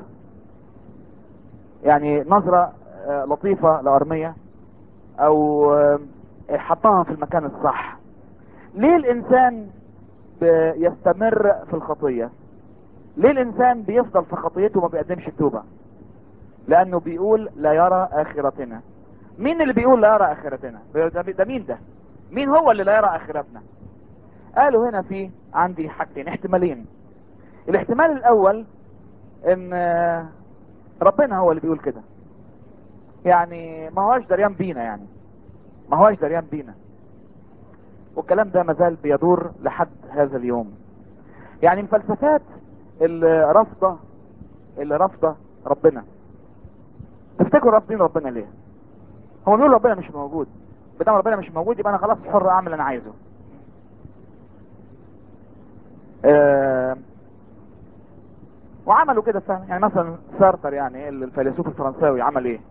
Speaker 1: يعني نظرة لطيفة لأرمية او حطها في المكان الصح ليه الانسان يستمر في الخطية ليه الانسان بيفضل في خطيته وما بيقدمش التوبة لانه بيقول لا يرى اخرتنا مين اللي بيقول لا يرى اخرتنا ده مين ده مين هو اللي لا يرى اخرتنا قالوا هنا في عندي حاجتين احتمالين الاحتمال الاول ان ربنا هو اللي بيقول كده يعني ما هواش دريان بينا يعني ما هواش دريان بينا والكلام ده مازال بيدور لحد هذا اليوم يعني الفلسفات اللي رافضه اللي رافضه ربنا تفتكروا رافضين ربنا ليه هو بيقول ربنا مش موجود بدام ربنا مش موجود يبقى انا خلاص حر اعمل اللي انا عايزه آه وعملوا كده فهم يعني مثلا سارتر يعني الفيلسوف الفرنساوي عمل ايه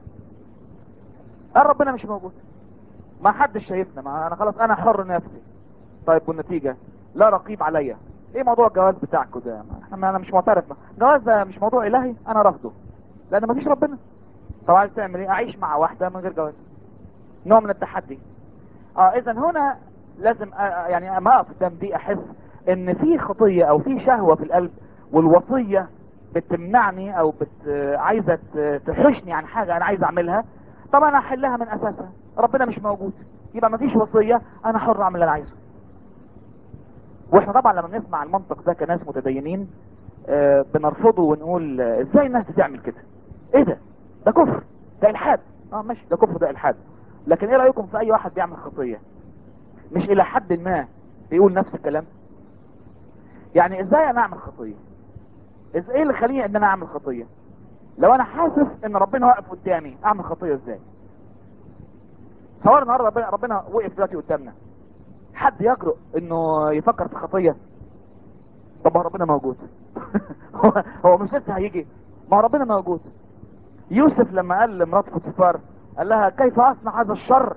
Speaker 1: قال ربنا مش موجود ما حدش شايفنا ما انا خلاص انا حر نفسي طيب والنتيجة لا رقيب عليا ايه موضوع الجواز بتاعكم ده انا مش معترف الجواز ده مش موضوع الهي انا رافضه لان مفيش ربنا طب عايز تعمل ايه اعيش مع واحدة من غير جواز نوع من التحدي اه اذا هنا لازم آه يعني ما اقف قدام دي احس ان في خطية او في شهوة في القلب والوصية بتمنعني او بت عايزة تحشني عن حاجة انا عايز اعملها طب انا احلها من اساسها ربنا مش موجود يبقى مفيش وصية انا حر اعمل اللي انا عايزه واحنا طبعا لما بنسمع المنطق ده كناس متدينين آه بنرفضه ونقول آه ازاي الناس بتعمل كده ايه ده ده كفر ده الحاد اه ماشي ده كفر ده الحاد لكن ايه رايكم في اي واحد بيعمل خطية مش الى حد ما بيقول نفس الكلام يعني ازاي انا اعمل خطية ازاي ايه اللي خليني ان انا اعمل خطية لو انا حاسس ان ربنا واقف قدامي اعمل خطية ازاي صور النهارده ربنا, ربنا وقف دلوقتي قدامنا حد يجرؤ انه يفكر في خطية طب ما ربنا موجود هو, هو مش لسه هيجي ما ربنا موجود يوسف لما قال لمرات فوتيفار قال لها كيف اصنع هذا الشر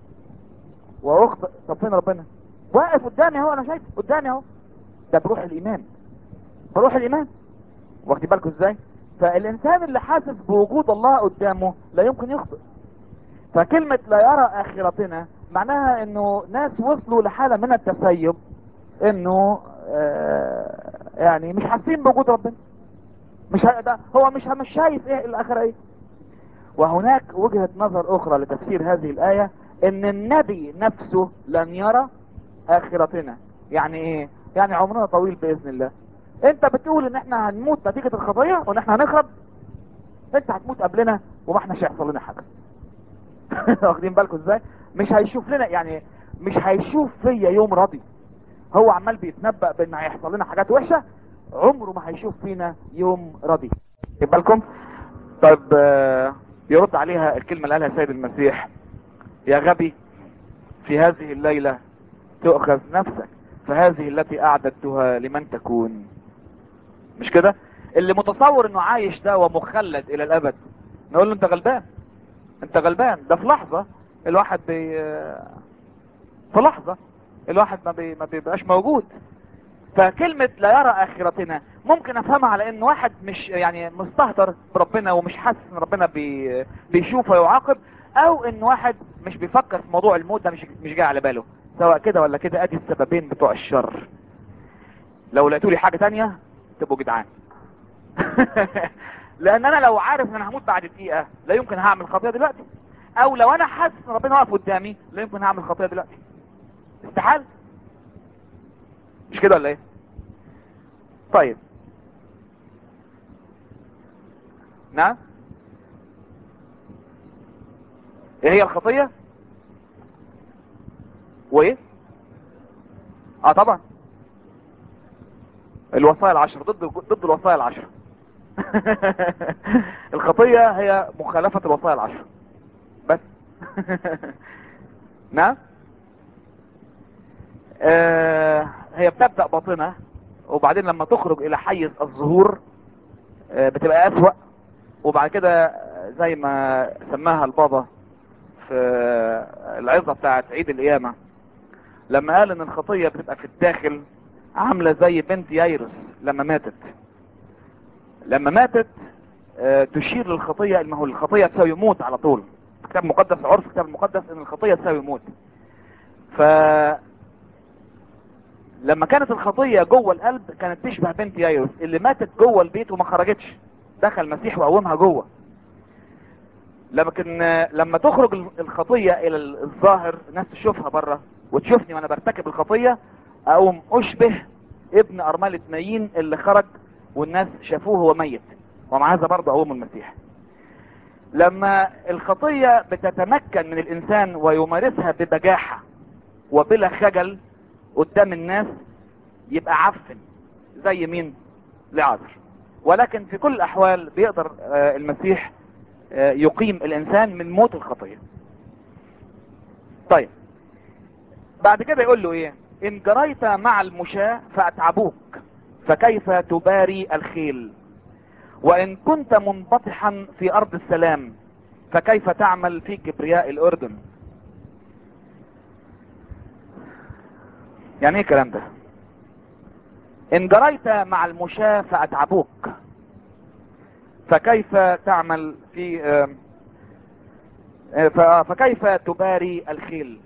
Speaker 1: واخطئ طب فين ربنا واقف قدامي اهو انا شايف قدامي اهو ده بروح الايمان بروح الايمان واخدين بالكم ازاي فالانسان اللي حاسس بوجود الله قدامه لا يمكن يخطئ فكلمة لا يرى اخرتنا معناها انه ناس وصلوا لحالة من التسيب انه آه يعني مش حاسين بوجود ربنا مش ده هو مش مش شايف ايه الاخرة ايه وهناك وجهة نظر اخرى لتفسير هذه الاية ان النبي نفسه لن يرى اخرتنا يعني ايه يعني عمرنا طويل باذن الله انت بتقول ان احنا هنموت نتيجة الخطية وان احنا هنخرب انت هتموت قبلنا وما احناش هيحصل لنا حاجة واخدين بالكم ازاي مش هيشوف لنا يعني مش هيشوف فيا يوم راضي هو عمال بيتنبأ بان هيحصل لنا حاجات وحشة عمره ما هيشوف فينا يوم راضي واخدين بالكم طيب آه، يرد عليها الكلمة اللي قالها سيد المسيح يا غبي في هذه الليلة تؤخذ نفسك فهذه التي اعددتها لمن تكون مش كده اللي متصور انه عايش ده ومخلد الى الابد نقول له انت غلبان انت غلبان ده في لحظة الواحد بي في لحظة الواحد ما, بي... ما بيبقاش موجود فكلمة لا يرى اخرتنا ممكن افهمها على ان واحد مش يعني مستهتر بربنا ومش حاسس ان ربنا بي... بيشوف ويعاقب او ان واحد مش بيفكر في موضوع الموت ده مش مش جاي على باله سواء كده ولا كده ادي السببين بتوع الشر لو لقيتوا لي حاجة تانية تبقوا جدعان لان انا لو عارف ان انا هموت بعد دقيقة لا يمكن هعمل خطية دلوقتي او لو انا حاسس ان ربنا واقف قدامي لا يمكن هعمل خطية دلوقتي استحال مش كده ولا ايه طيب نعم ايه هي الخطية وايه اه طبعا الوصايا العشر ضد ضد الوصايا العشر الخطية هي مخالفة الوصايا العشر بس نعم آه هي بتبدأ باطنة وبعدين لما تخرج الى حيز الظهور آه بتبقى اسوأ وبعد كده زي ما سماها البابا في العظة بتاعت عيد القيامة لما قال ان الخطية بتبقى في الداخل عاملة زي بنت يايرس لما ماتت لما ماتت آه تشير للخطية ما هو الخطية تساوي موت على طول كتاب مقدس عرف كتاب مقدس ان الخطية تساوي موت ف لما كانت الخطية جوه القلب كانت تشبه بنت يايرس اللي ماتت جوه البيت وما خرجتش دخل المسيح وقومها جوه لكن لما تخرج الخطية الى الظاهر الناس تشوفها بره وتشوفني وانا برتكب الخطية اقوم اشبه ابن ارملة نايين اللي خرج والناس شافوه هو ميت ومع هذا برضه اقوم المسيح لما الخطية بتتمكن من الانسان ويمارسها ببجاحة وبلا خجل قدام الناس يبقى عفن زي مين لعذر ولكن في كل الاحوال بيقدر المسيح يقيم الانسان من موت الخطية طيب بعد كده يقول له ايه ان جريت مع المشاة فاتعبوك فكيف تباري الخيل وان كنت منبطحا في ارض السلام فكيف تعمل في كبرياء الاردن يعني ايه الكلام ده ان جريت مع المشاة فاتعبوك فكيف تعمل في فكيف تباري الخيل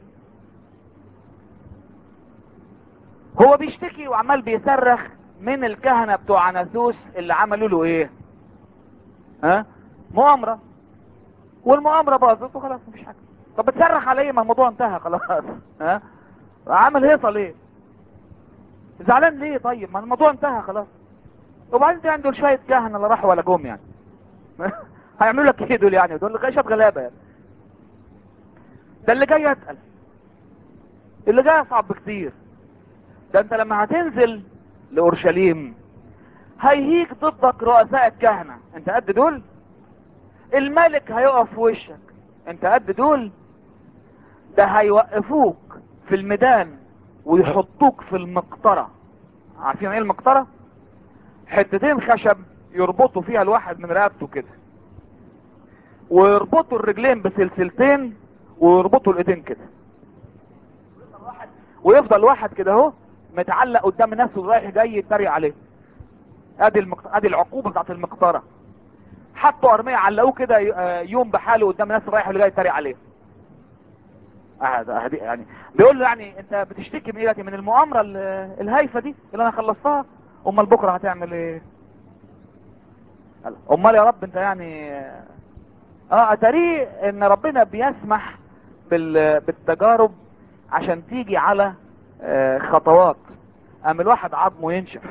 Speaker 1: هو بيشتكي وعمال بيصرخ من الكهنة بتوع عناثوس اللي عملوا له ايه ها مؤامرة والمؤامرة باظت وخلاص مفيش حاجة طب بتصرخ على ايه ما الموضوع انتهى خلاص ها عامل هيصة ليه زعلان ليه طيب ما الموضوع انتهى خلاص وبعدين عندهم شوية كهنة لا راحوا ولا جم يعني هيعملوا لك ايه دول يعني دول غيشة غلابة يعني ده اللي جاي يتقل اللي جاي اصعب بكتير ده انت لما هتنزل لأورشليم هيهيج ضدك رؤساء الكهنة انت قد دول الملك هيقف في وشك انت قد دول ده هيوقفوك في الميدان ويحطوك في المقطرة عارفين ايه المقطرة حتتين خشب يربطوا فيها الواحد من رقبته كده ويربطوا الرجلين بسلسلتين ويربطوا الايدين كده ويفضل واحد كده اهو متعلق قدام الناس ورايح جاي يتريق عليه ادي المقط... ادي العقوبه بتاعت المقطره حطوا ارميه علقوه كده يوم بحاله قدام الناس رايح اللي جاي يتريق عليه آه يعني بيقول له يعني انت بتشتكي من ايه من المؤامره الهايفه دي اللي انا خلصتها امال بكره هتعمل ايه امال يا رب انت يعني اه اتاريه ان ربنا بيسمح بال... بالتجارب عشان تيجي على آه خطوات ام الواحد عظمه ينشف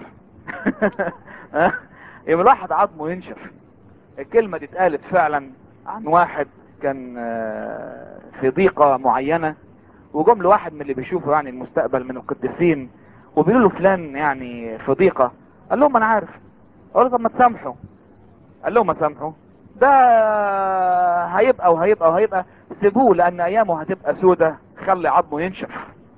Speaker 1: ام الواحد عظمه ينشف الكلمة دي اتقالت فعلا عن واحد كان آه، في ضيقة معينة وجم له واحد من اللي بيشوفوا يعني المستقبل من القديسين وبيقولوا له فلان يعني في ضيقة قال لهم انا عارف قال له طب ما تسامحوا قال لهم ما تسامحوا ده هيبقى وهيبقى وهيبقى سيبوه لان ايامه هتبقى سودة خلي عظمه ينشف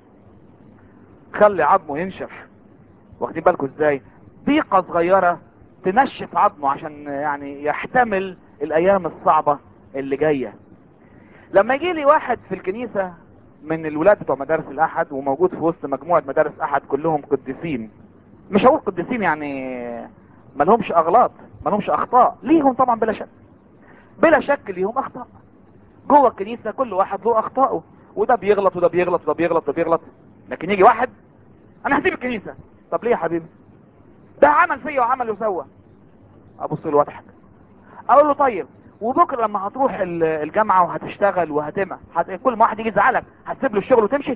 Speaker 1: خلي عظمه ينشف واخدين بالكم ازاي ضيقة صغيرة تنشف عظمه عشان يعني يحتمل الايام الصعبة اللي جاية لما يجي لي واحد في الكنيسة من الولاد بتوع مدارس الاحد وموجود في وسط مجموعة مدارس احد كلهم قديسين مش هقول قديسين يعني ما لهمش اغلاط ما لهمش اخطاء ليهم طبعا بلا شك بلا شك ليهم اخطاء جوه الكنيسة كل واحد له اخطائه وده بيغلط وده بيغلط وده بيغلط وده بيغلط لكن يجي واحد انا هسيب الكنيسة طب ليه يا حبيبي ده عمل فيا وعمل وسوى ابص له واضحك اقول له طيب وبكره لما هتروح ال- الجامعه وهتشتغل وهتمع هت... كل ما واحد يجي يزعلك هتسيب له الشغل وتمشي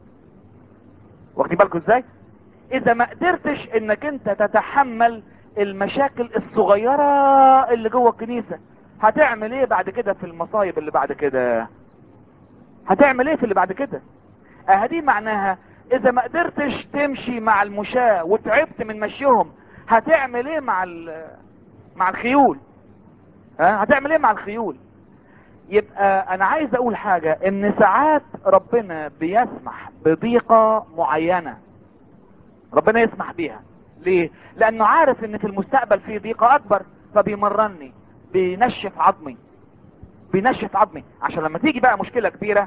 Speaker 1: واخدين بالكم ازاي اذا ما قدرتش انك انت تتحمل المشاكل الصغيره اللي جوه الكنيسه هتعمل ايه بعد كده في المصايب اللي بعد كده هتعمل ايه في اللي بعد كده اه دي معناها اذا ما قدرتش تمشي مع المشاة وتعبت من مشيهم هتعمل ايه مع ال- مع الخيول ها هتعمل ايه مع الخيول يبقى انا عايز اقول حاجة ان ساعات ربنا بيسمح بضيقة معينة ربنا يسمح بيها ليه لانه عارف ان في المستقبل في ضيقة اكبر فبيمرني بينشف عظمي بينشف عظمي عشان لما تيجي بقى مشكلة كبيرة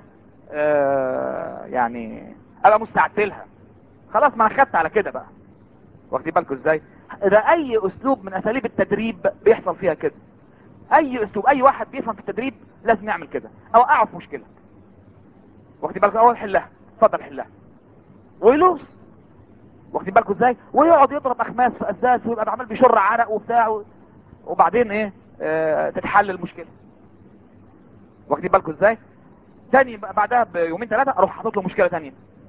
Speaker 1: آه يعني ابقى مستعد لها خلاص ما انا خدت على كده بقى واخدين بالكم ازاي ده اي اسلوب من اساليب التدريب بيحصل فيها كده اي اسلوب اي واحد بيفهم في التدريب لازم يعمل كده اوقعه في مشكله واخدين بالكم اول حلها اتفضل حلها ويلوس واخدين بالكم ازاي ويقعد يضرب اخماس في اساس ويبقى عمال بيشر عرق وبتاع و... وبعدين ايه آه تتحل المشكله واخدين بالكم ازاي تاني بقى بعدها بيومين ثلاثه اروح حاطط له مشكله تانية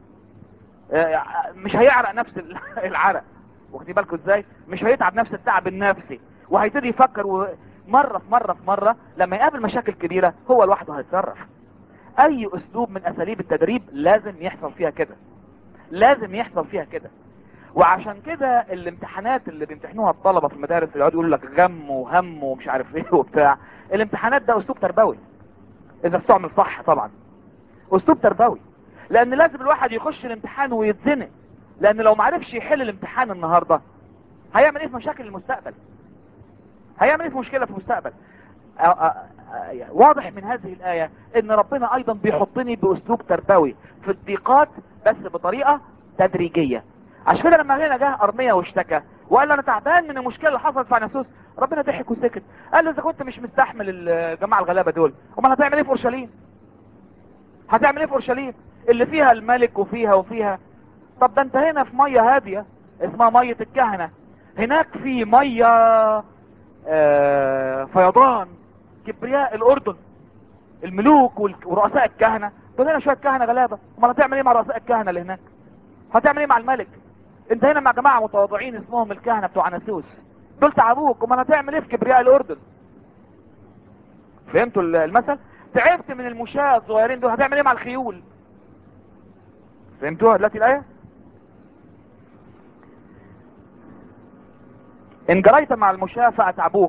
Speaker 1: آه مش هيعرق نفس ال- العرق واخدين بالكم ازاي مش هيتعب نفس التعب النفسي وهيبتدي يفكر و... مرة في مرة في مرة لما يقابل مشاكل كبيرة هو لوحده هيتصرف اي اسلوب من اساليب التدريب لازم يحصل فيها كده لازم يحصل فيها كده وعشان كده الامتحانات اللي بيمتحنوها الطلبة في المدارس اللي يقعدوا يقولوا لك غم وهم ومش عارف ايه وبتاع الامتحانات ده اسلوب تربوي اذا استعمل صح طبعا اسلوب تربوي لان لازم الواحد يخش الامتحان ويتزنق لان لو معرفش يحل الامتحان النهاردة هيعمل ايه في مشاكل المستقبل هيعمل ايه في مشكلة في المستقبل آه، آه، آه، واضح من هذه الآية ان ربنا ايضا بيحطني باسلوب تربوي في الضيقات بس بطريقة تدريجية عشان كده لما هنا جه ارميا واشتكى وقال له انا تعبان من المشكلة اللي حصلت في عناسوس ربنا ضحك وسكت قال له اذا كنت مش مستحمل الجماعة الغلابة دول امال هتعمل ايه في اورشليم هتعمل ايه في اورشليم اللي فيها الملك وفيها وفيها طب ده انت هنا في مية هادية اسمها مية الكهنة هناك في مية آه، فيضان كبرياء الاردن الملوك وال- ورؤساء الكهنة دول هنا شوية كهنة غلابة امال هتعمل ايه مع رؤساء الكهنة اللي هناك هتعمل ايه مع الملك انت هنا مع جماعة متواضعين اسمهم الكهنة بتوع عناسوس دول تعبوك امال هتعمل ايه في كبرياء الاردن فهمتوا ال- المثل تعبت من المشاة الصغيرين دول هتعمل ايه مع الخيول فهمتوها دلوقتي الايه ان جريت مع المشاة فاتعبوك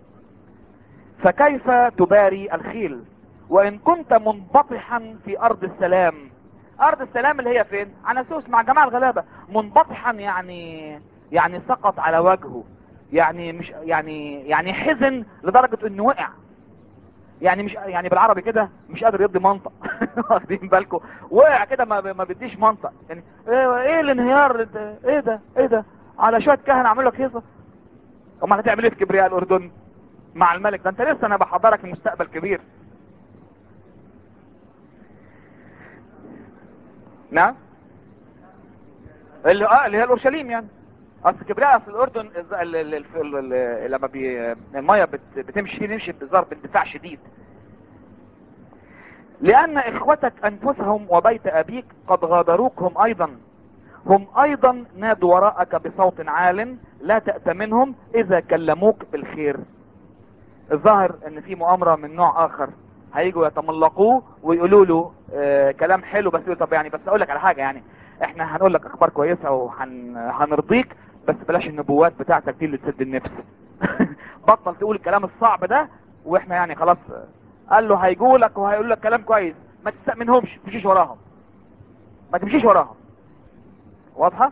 Speaker 1: فكيف تباري الخيل وان كنت منبطحا في ارض السلام ارض السلام اللي هي فين عناسوس مع جماعة الغلابة منبطحا يعني يعني سقط على وجهه يعني مش يعني يعني حزن لدرجة انه وقع يعني مش يعني بالعربي كده مش قادر يدي منطق واخدين بالكم وقع كده ما ما بيديش منطق يعني ايه, إيه الانهيار ده؟ ايه ده ايه ده على شويه كهنه عملوا لك هيصه امال هتعمل ايه في كبرياء الاردن مع الملك ده انت لسه انا بحضرك لمستقبل كبير نعم اللي اه اللي هي الاورشليم يعني اصل كبرياء في الاردن الز- ال- ال- ال- ال- لما بي الميه بت- بتمشي فيه نمشي بضرب اندفاع شديد لان اخوتك انفسهم وبيت ابيك قد غادروك هم ايضا هم ايضا نادوا وراءك بصوت عال لا تأتمنهم اذا كلموك بالخير الظاهر ان في مؤامرة من نوع اخر هيجوا يتملقوه ويقولوا له آه كلام حلو بس يقول طب يعني بس اقول لك على حاجه يعني احنا هنقول لك اخبار كويسه وهنرضيك بس بلاش النبوات بتاعتك دي اللي تسد النفس بطل تقول الكلام الصعب ده واحنا يعني خلاص قال له هيجوا لك وهيقول لك كلام كويس ما تستأمنهمش ما تمشيش وراهم ما تمشيش وراهم واضحه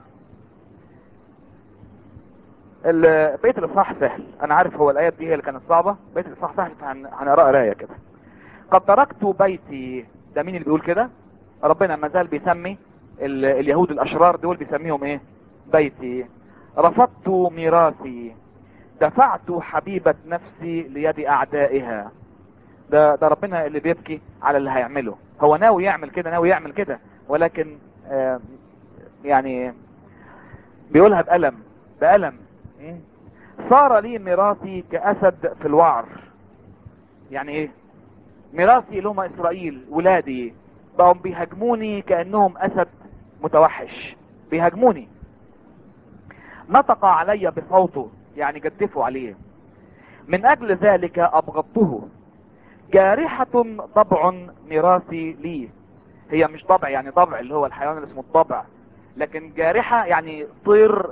Speaker 1: ال- بيت الاصحاح سهل انا عارف هو الايات دي هي اللي كانت صعبه بيت الاصحاح سهل فهنقرا قرايه كده قد تركت بيتي ده مين اللي بيقول كده ربنا ما زال بيسمي ال- اليهود الاشرار دول بيسميهم ايه بيتي رفضت ميراثي دفعت حبيبة نفسي ليد اعدائها ده ده ربنا اللي بيبكي على اللي هيعمله هو ناوي يعمل كده ناوي يعمل كده ولكن آه يعني بيقولها بألم بألم م? صار لي ميراثي كأسد في الوعر يعني ايه ميراثي اللي هم اسرائيل ولادي بقوا بيهاجموني كأنهم اسد متوحش بيهاجموني نطق علي بصوته يعني جدفوا عليه من اجل ذلك ابغضته جارحة ضبع ميراثي لي هي مش ضبع يعني ضبع اللي هو الحيوان اللي اسمه الضبع لكن جارحة يعني طير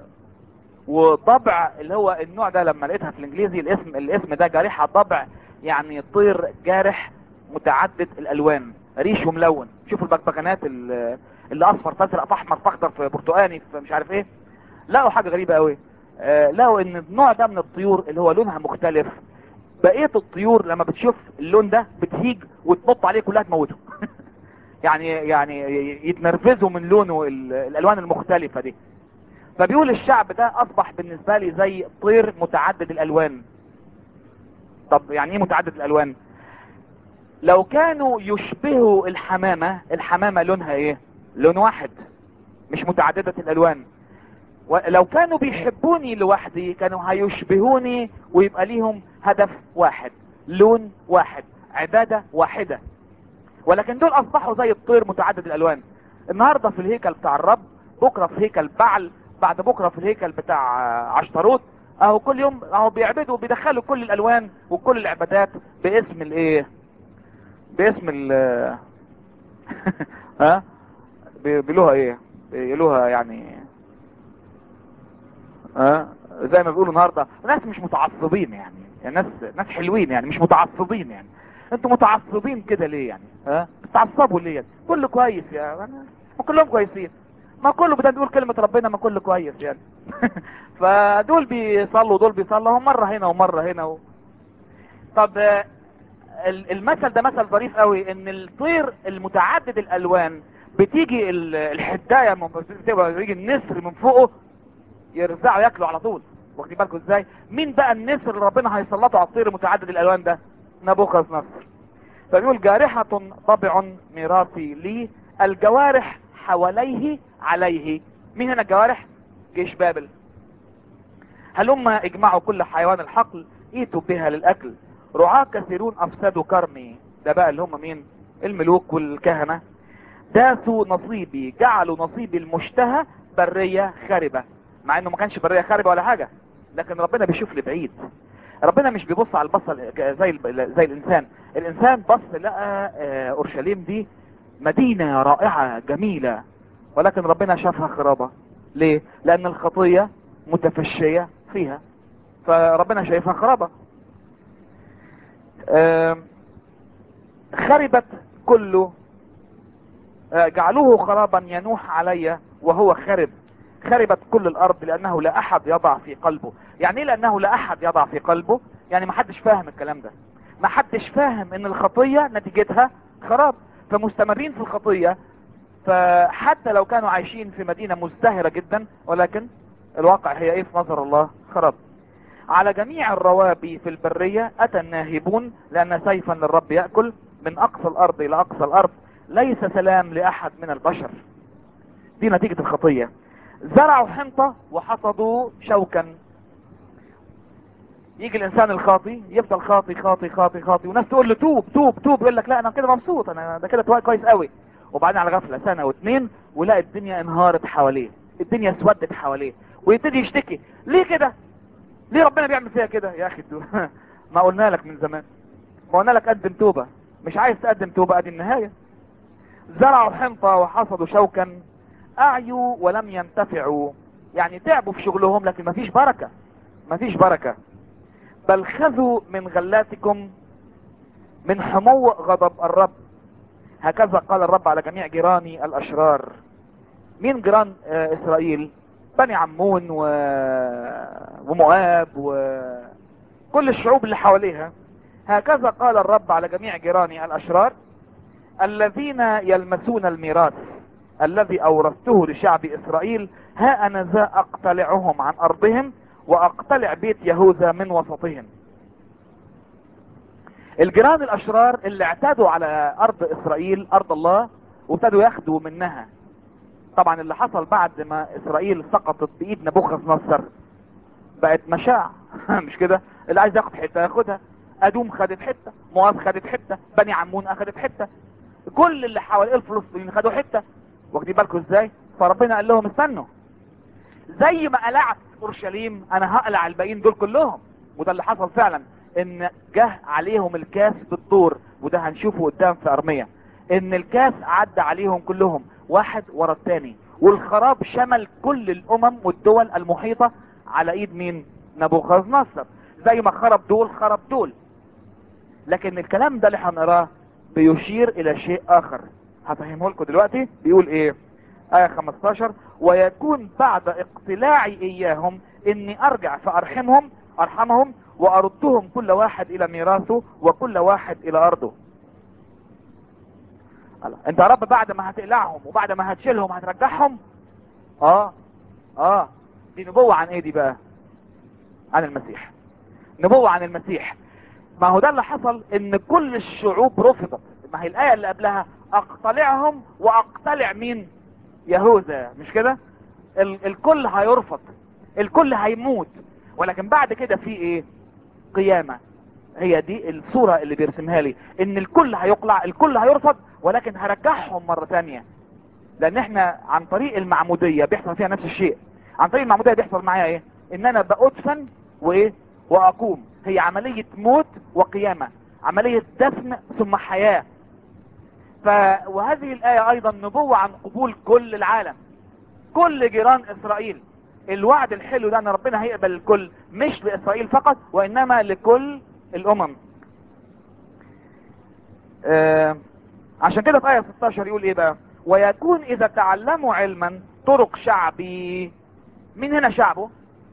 Speaker 1: وضبع اللي هو النوع ده لما لقيتها في الانجليزي الاسم الاسم ده جارحة ضبع يعني طير جارح متعدد الالوان ريشه ملون شوفوا البغبغانات اللي اللي اصفر فازرق في احمر في اخضر في برتقاني في مش عارف ايه لقوا حاجة غريبة قوي آه لقوا ان النوع ده من الطيور اللي هو لونها مختلف بقية الطيور لما بتشوف اللون ده بتهيج وتنط عليه كلها تموته يعني يعني يتنرفزوا من لونه ال- الالوان المختلفة دي فبيقول الشعب ده اصبح بالنسبة لي زي طير متعدد الالوان طب يعني ايه متعدد الالوان لو كانوا يشبهوا الحمامة الحمامة لونها ايه لون واحد مش متعددة الالوان ولو كانوا بيحبوني لوحدي كانوا هيشبهوني ويبقى ليهم هدف واحد لون واحد عبادة واحدة ولكن دول اصبحوا زي الطير متعدد الالوان النهاردة في الهيكل بتاع الرب بكرة في هيكل بعل بعد بكرة في الهيكل بتاع عشتروت اهو كل يوم اهو بيعبدوا بيدخلوا كل الالوان وكل العبادات باسم الايه باسم ال ها بيقولوها ايه بيقولوها يعني ها زي ما بيقولوا النهارده ناس مش متعصبين يعني. يعني ناس ناس حلوين يعني مش متعصبين يعني انتوا متعصبين كده ليه يعني ها بتعصبوا ليه يعني كله كويس يا أنا ما كلهم كويسين ما كله بدنا نقول كلمة ربنا ما كله كويس يعني فدول بيصلوا دول بيصلوا هم مرة هنا ومرة هنا و... طب آه، ال- المثل ده مثل ظريف قوي ان الطير المتعدد الالوان بتيجي ال- الحداية من بتبقى يجي النسر من فوقه يرزعه ياكله على طول واخدين بالكم ازاي مين بقى النسر اللي ربنا هيسلطه على الطير المتعدد الالوان ده نبوخذ نصر فبيقول جارحة ضبع ميراثي لي الجوارح حواليه عليه مين هنا الجوارح جيش بابل هلم اجمعوا كل حيوان الحقل ايتوا بها للاكل رعاة كثيرون افسدوا كرمي ده بقى اللي هم مين الملوك والكهنة داسوا نصيبي جعلوا نصيبي المشتهى برية خاربة مع انه ما كانش برية خاربة ولا حاجة لكن ربنا بيشوف لبعيد ربنا مش بيبص على البصة زي ال- زي الانسان الانسان بص لقى آه، اورشليم دي مدينة رائعة جميلة ولكن ربنا شافها خرابة ليه لان الخطية متفشية فيها فربنا شايفها خرابة آم، خربت كله آه، جعلوه خرابا ينوح علي وهو خرب خربت كل الارض لانه لا احد يضع في قلبه يعني ايه لانه لا احد يضع في قلبه يعني ما حدش فاهم الكلام ده ما حدش فاهم ان الخطية نتيجتها خراب فمستمرين في الخطية فحتى لو كانوا عايشين في مدينة مزدهرة جدا ولكن الواقع هي ايه في نظر الله خراب على جميع الروابي في البرية اتى الناهبون لان سيفا للرب يأكل من اقصى الارض الى اقصى الارض ليس سلام لاحد من البشر دي نتيجة الخطية زرعوا حنطة وحصدوا شوكا يجي الانسان الخاطي يفضل خاطي خاطي خاطي خاطي وناس تقول له توب توب توب يقول لك لا انا كده مبسوط انا ده كده كويس قوي وبعدين على غفله سنه واثنين ولاقي الدنيا انهارت حواليه الدنيا اسودت حواليه ويبتدي يشتكي ليه كده ليه ربنا بيعمل فيها كده يا اخي تو- ما قلنا لك من زمان ما قلنا لك قدم توبه مش عايز تقدم توبة ادي النهاية زرعوا حنطة وحصدوا شوكا اعيوا ولم ينتفعوا يعني تعبوا في شغلهم لكن مفيش بركة مفيش بركة بل خذوا من غلاتكم من حمو غضب الرب هكذا قال الرب على جميع جيراني الاشرار مين جيران آه اسرائيل بني عمون و... ومؤاب وكل الشعوب اللي حواليها هكذا قال الرب على جميع جيراني الاشرار الذين يلمسون الميراث الذي اورثته لشعب اسرائيل ها انا ذا اقتلعهم عن ارضهم واقتلع بيت يهوذا من وسطهم الجيران الاشرار اللي اعتادوا على ارض اسرائيل ارض الله وابتدوا ياخدوا منها طبعا اللي حصل بعد ما اسرائيل سقطت بايد نبوخذ نصر بقت مشاع مش كده اللي عايز ياخد حته ياخدها ادوم خدت حته مواب خدت حته بني عمون اخدت حته كل اللي حواليه الفلسطينيين خدوا حته واخدين بالكم ازاي فربنا قال لهم استنوا زي ما قلعت اورشليم انا هقلع الباقيين دول كلهم وده اللي حصل فعلا ان جه عليهم الكاس بالطور وده هنشوفه قدام في ارمية ان الكاس عدى عليهم كلهم واحد ورا الثاني والخراب شمل كل الامم والدول المحيطة على ايد مين نبوخذ نصر زي ما خرب دول خرب دول لكن الكلام ده اللي هنقراه بيشير الى شيء اخر هفهمه لكم دلوقتي بيقول ايه آية 15 ويكون بعد اقتلاعي اياهم اني ارجع فارحمهم ارحمهم واردهم كل واحد الى ميراثه وكل واحد الى ارضه الله. انت يا رب بعد ما هتقلعهم وبعد ما هتشيلهم هترجعهم اه اه دي نبوة عن ايه دي بقى عن المسيح نبوة عن المسيح ما هو ده اللي حصل ان كل الشعوب رفضت ما هي الايه اللي قبلها اقتلعهم واقتلع مين يهوذا مش كده ال الكل هيرفض الكل هيموت ولكن بعد كده في ايه قيامة هي دي الصورة اللي بيرسمها لي ان الكل هيقلع الكل هيرفض ولكن هرجعهم مرة تانية لان احنا عن طريق المعمودية بيحصل فيها نفس الشيء عن طريق المعمودية بيحصل معايا ايه ان انا بأدفن وايه واقوم هي عملية موت وقيامة عملية دفن ثم حياة ف... وهذه الآية أيضا نبوة عن قبول كل العالم كل جيران إسرائيل الوعد الحلو ده أن ربنا هيقبل الكل مش لإسرائيل فقط وإنما لكل الأمم آه عشان كده في آية 16 يقول إيه بقى ويكون إذا تعلموا علما طرق شعبي مين هنا شعبه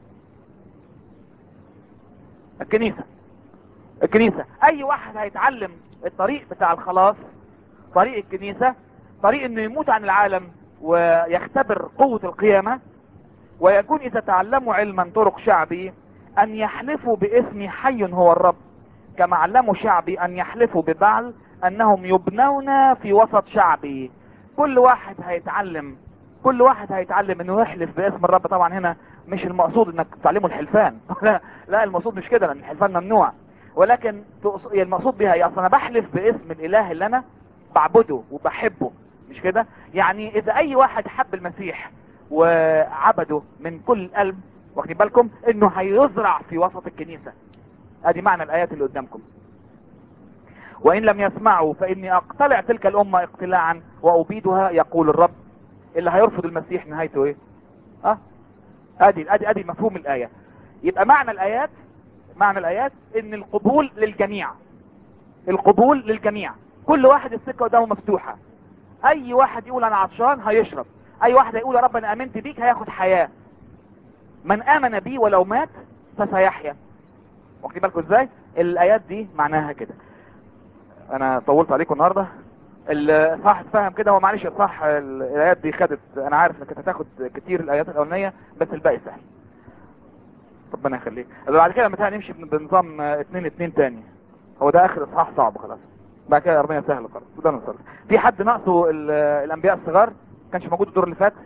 Speaker 1: الكنيسة الكنيسة اي واحد هيتعلم الطريق بتاع الخلاص طريق الكنيسة طريق انه يموت عن العالم ويختبر قوة القيامة ويكون اذا تعلموا علما طرق شعبي ان يحلفوا باسم حي هو الرب كما علموا شعبي ان يحلفوا ببعل انهم يبنون في وسط شعبي كل واحد هيتعلم كل واحد هيتعلم انه يحلف باسم الرب طبعا هنا مش المقصود انك تعلمه الحلفان لا لا المقصود مش كده لان الحلفان ممنوع ولكن المقصود بها هي اصلا انا بحلف باسم الاله اللي انا بعبده وبحبه مش كده يعني اذا اي واحد حب المسيح وعبده من كل القلب واخدين بالكم انه هيزرع في وسط الكنيسة ادي معنى الايات اللي قدامكم وان لم يسمعوا فاني اقتلع تلك الامة اقتلاعا وابيدها يقول الرب اللي هيرفض المسيح نهايته ايه اه ادي ادي ادي مفهوم الايه يبقى معنى الايات معنى الايات ان القبول للجميع القبول للجميع كل واحد السكه قدامه مفتوحه اي واحد يقول انا عطشان هيشرب اي واحد يقول يا رب انا امنت بيك هياخد حياه من امن بي ولو مات فسيحيا واخدين بالكم ازاي الايات دي معناها كده انا طولت عليكم النهارده الصح فاهم كده هو معلش صح الايات دي خدت انا عارف انك هتاخد كتير الايات الاولانيه بس الباقي سهل ربنا يخليك بعد كده لما نمشي بنظام اتنين اتنين تاني هو ده اخر اصحاح صعب خلاص بعد كده ربنا سهل خلاص وده نصر في حد ناقصه الانبياء الصغار كانش موجود الدور اللي فات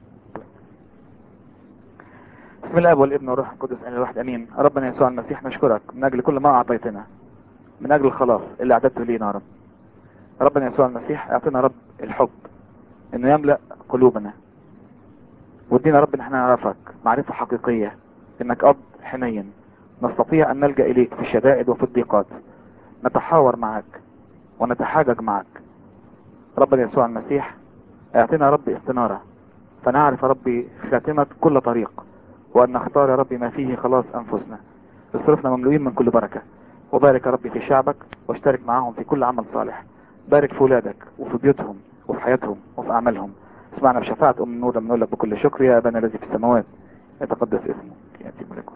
Speaker 1: بسم الله والابن والروح القدس ان الواحد امين ربنا يسوع المسيح نشكرك من اجل كل ما اعطيتنا من اجل الخلاص اللي اعددته لينا يا رب ربنا يسوع المسيح اعطينا رب الحب انه يملأ قلوبنا وادينا رب ان احنا نعرفك معرفة حقيقية انك اب حنين نستطيع ان نلجأ اليك في الشدائد وفي الضيقات نتحاور معك ونتحاجج معك ربنا يسوع المسيح اعطينا يا ربي استنارة فنعرف يا ربي خاتمة كل طريق وأن نختار يا ربي ما فيه خلاص أنفسنا اصرفنا مملوئين من كل بركة وبارك يا ربي في شعبك واشترك معاهم في كل عمل صالح بارك في ولادك وفي بيوتهم وفي حياتهم وفي أعمالهم اسمعنا بشفاعة أم النور لما نقول لك بكل شكر يا أبانا الذي في السماوات يتقدس اسمك يأتي ملكوت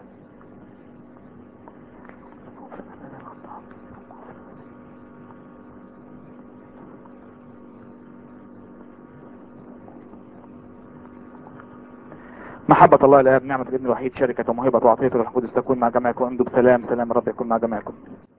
Speaker 1: محبة الله الآب نعمة الابن الوحيد شركة وموهبة وعطية الروح القدس تكون مع جميعكم وانتم بسلام سلام رب يكون مع جميعكم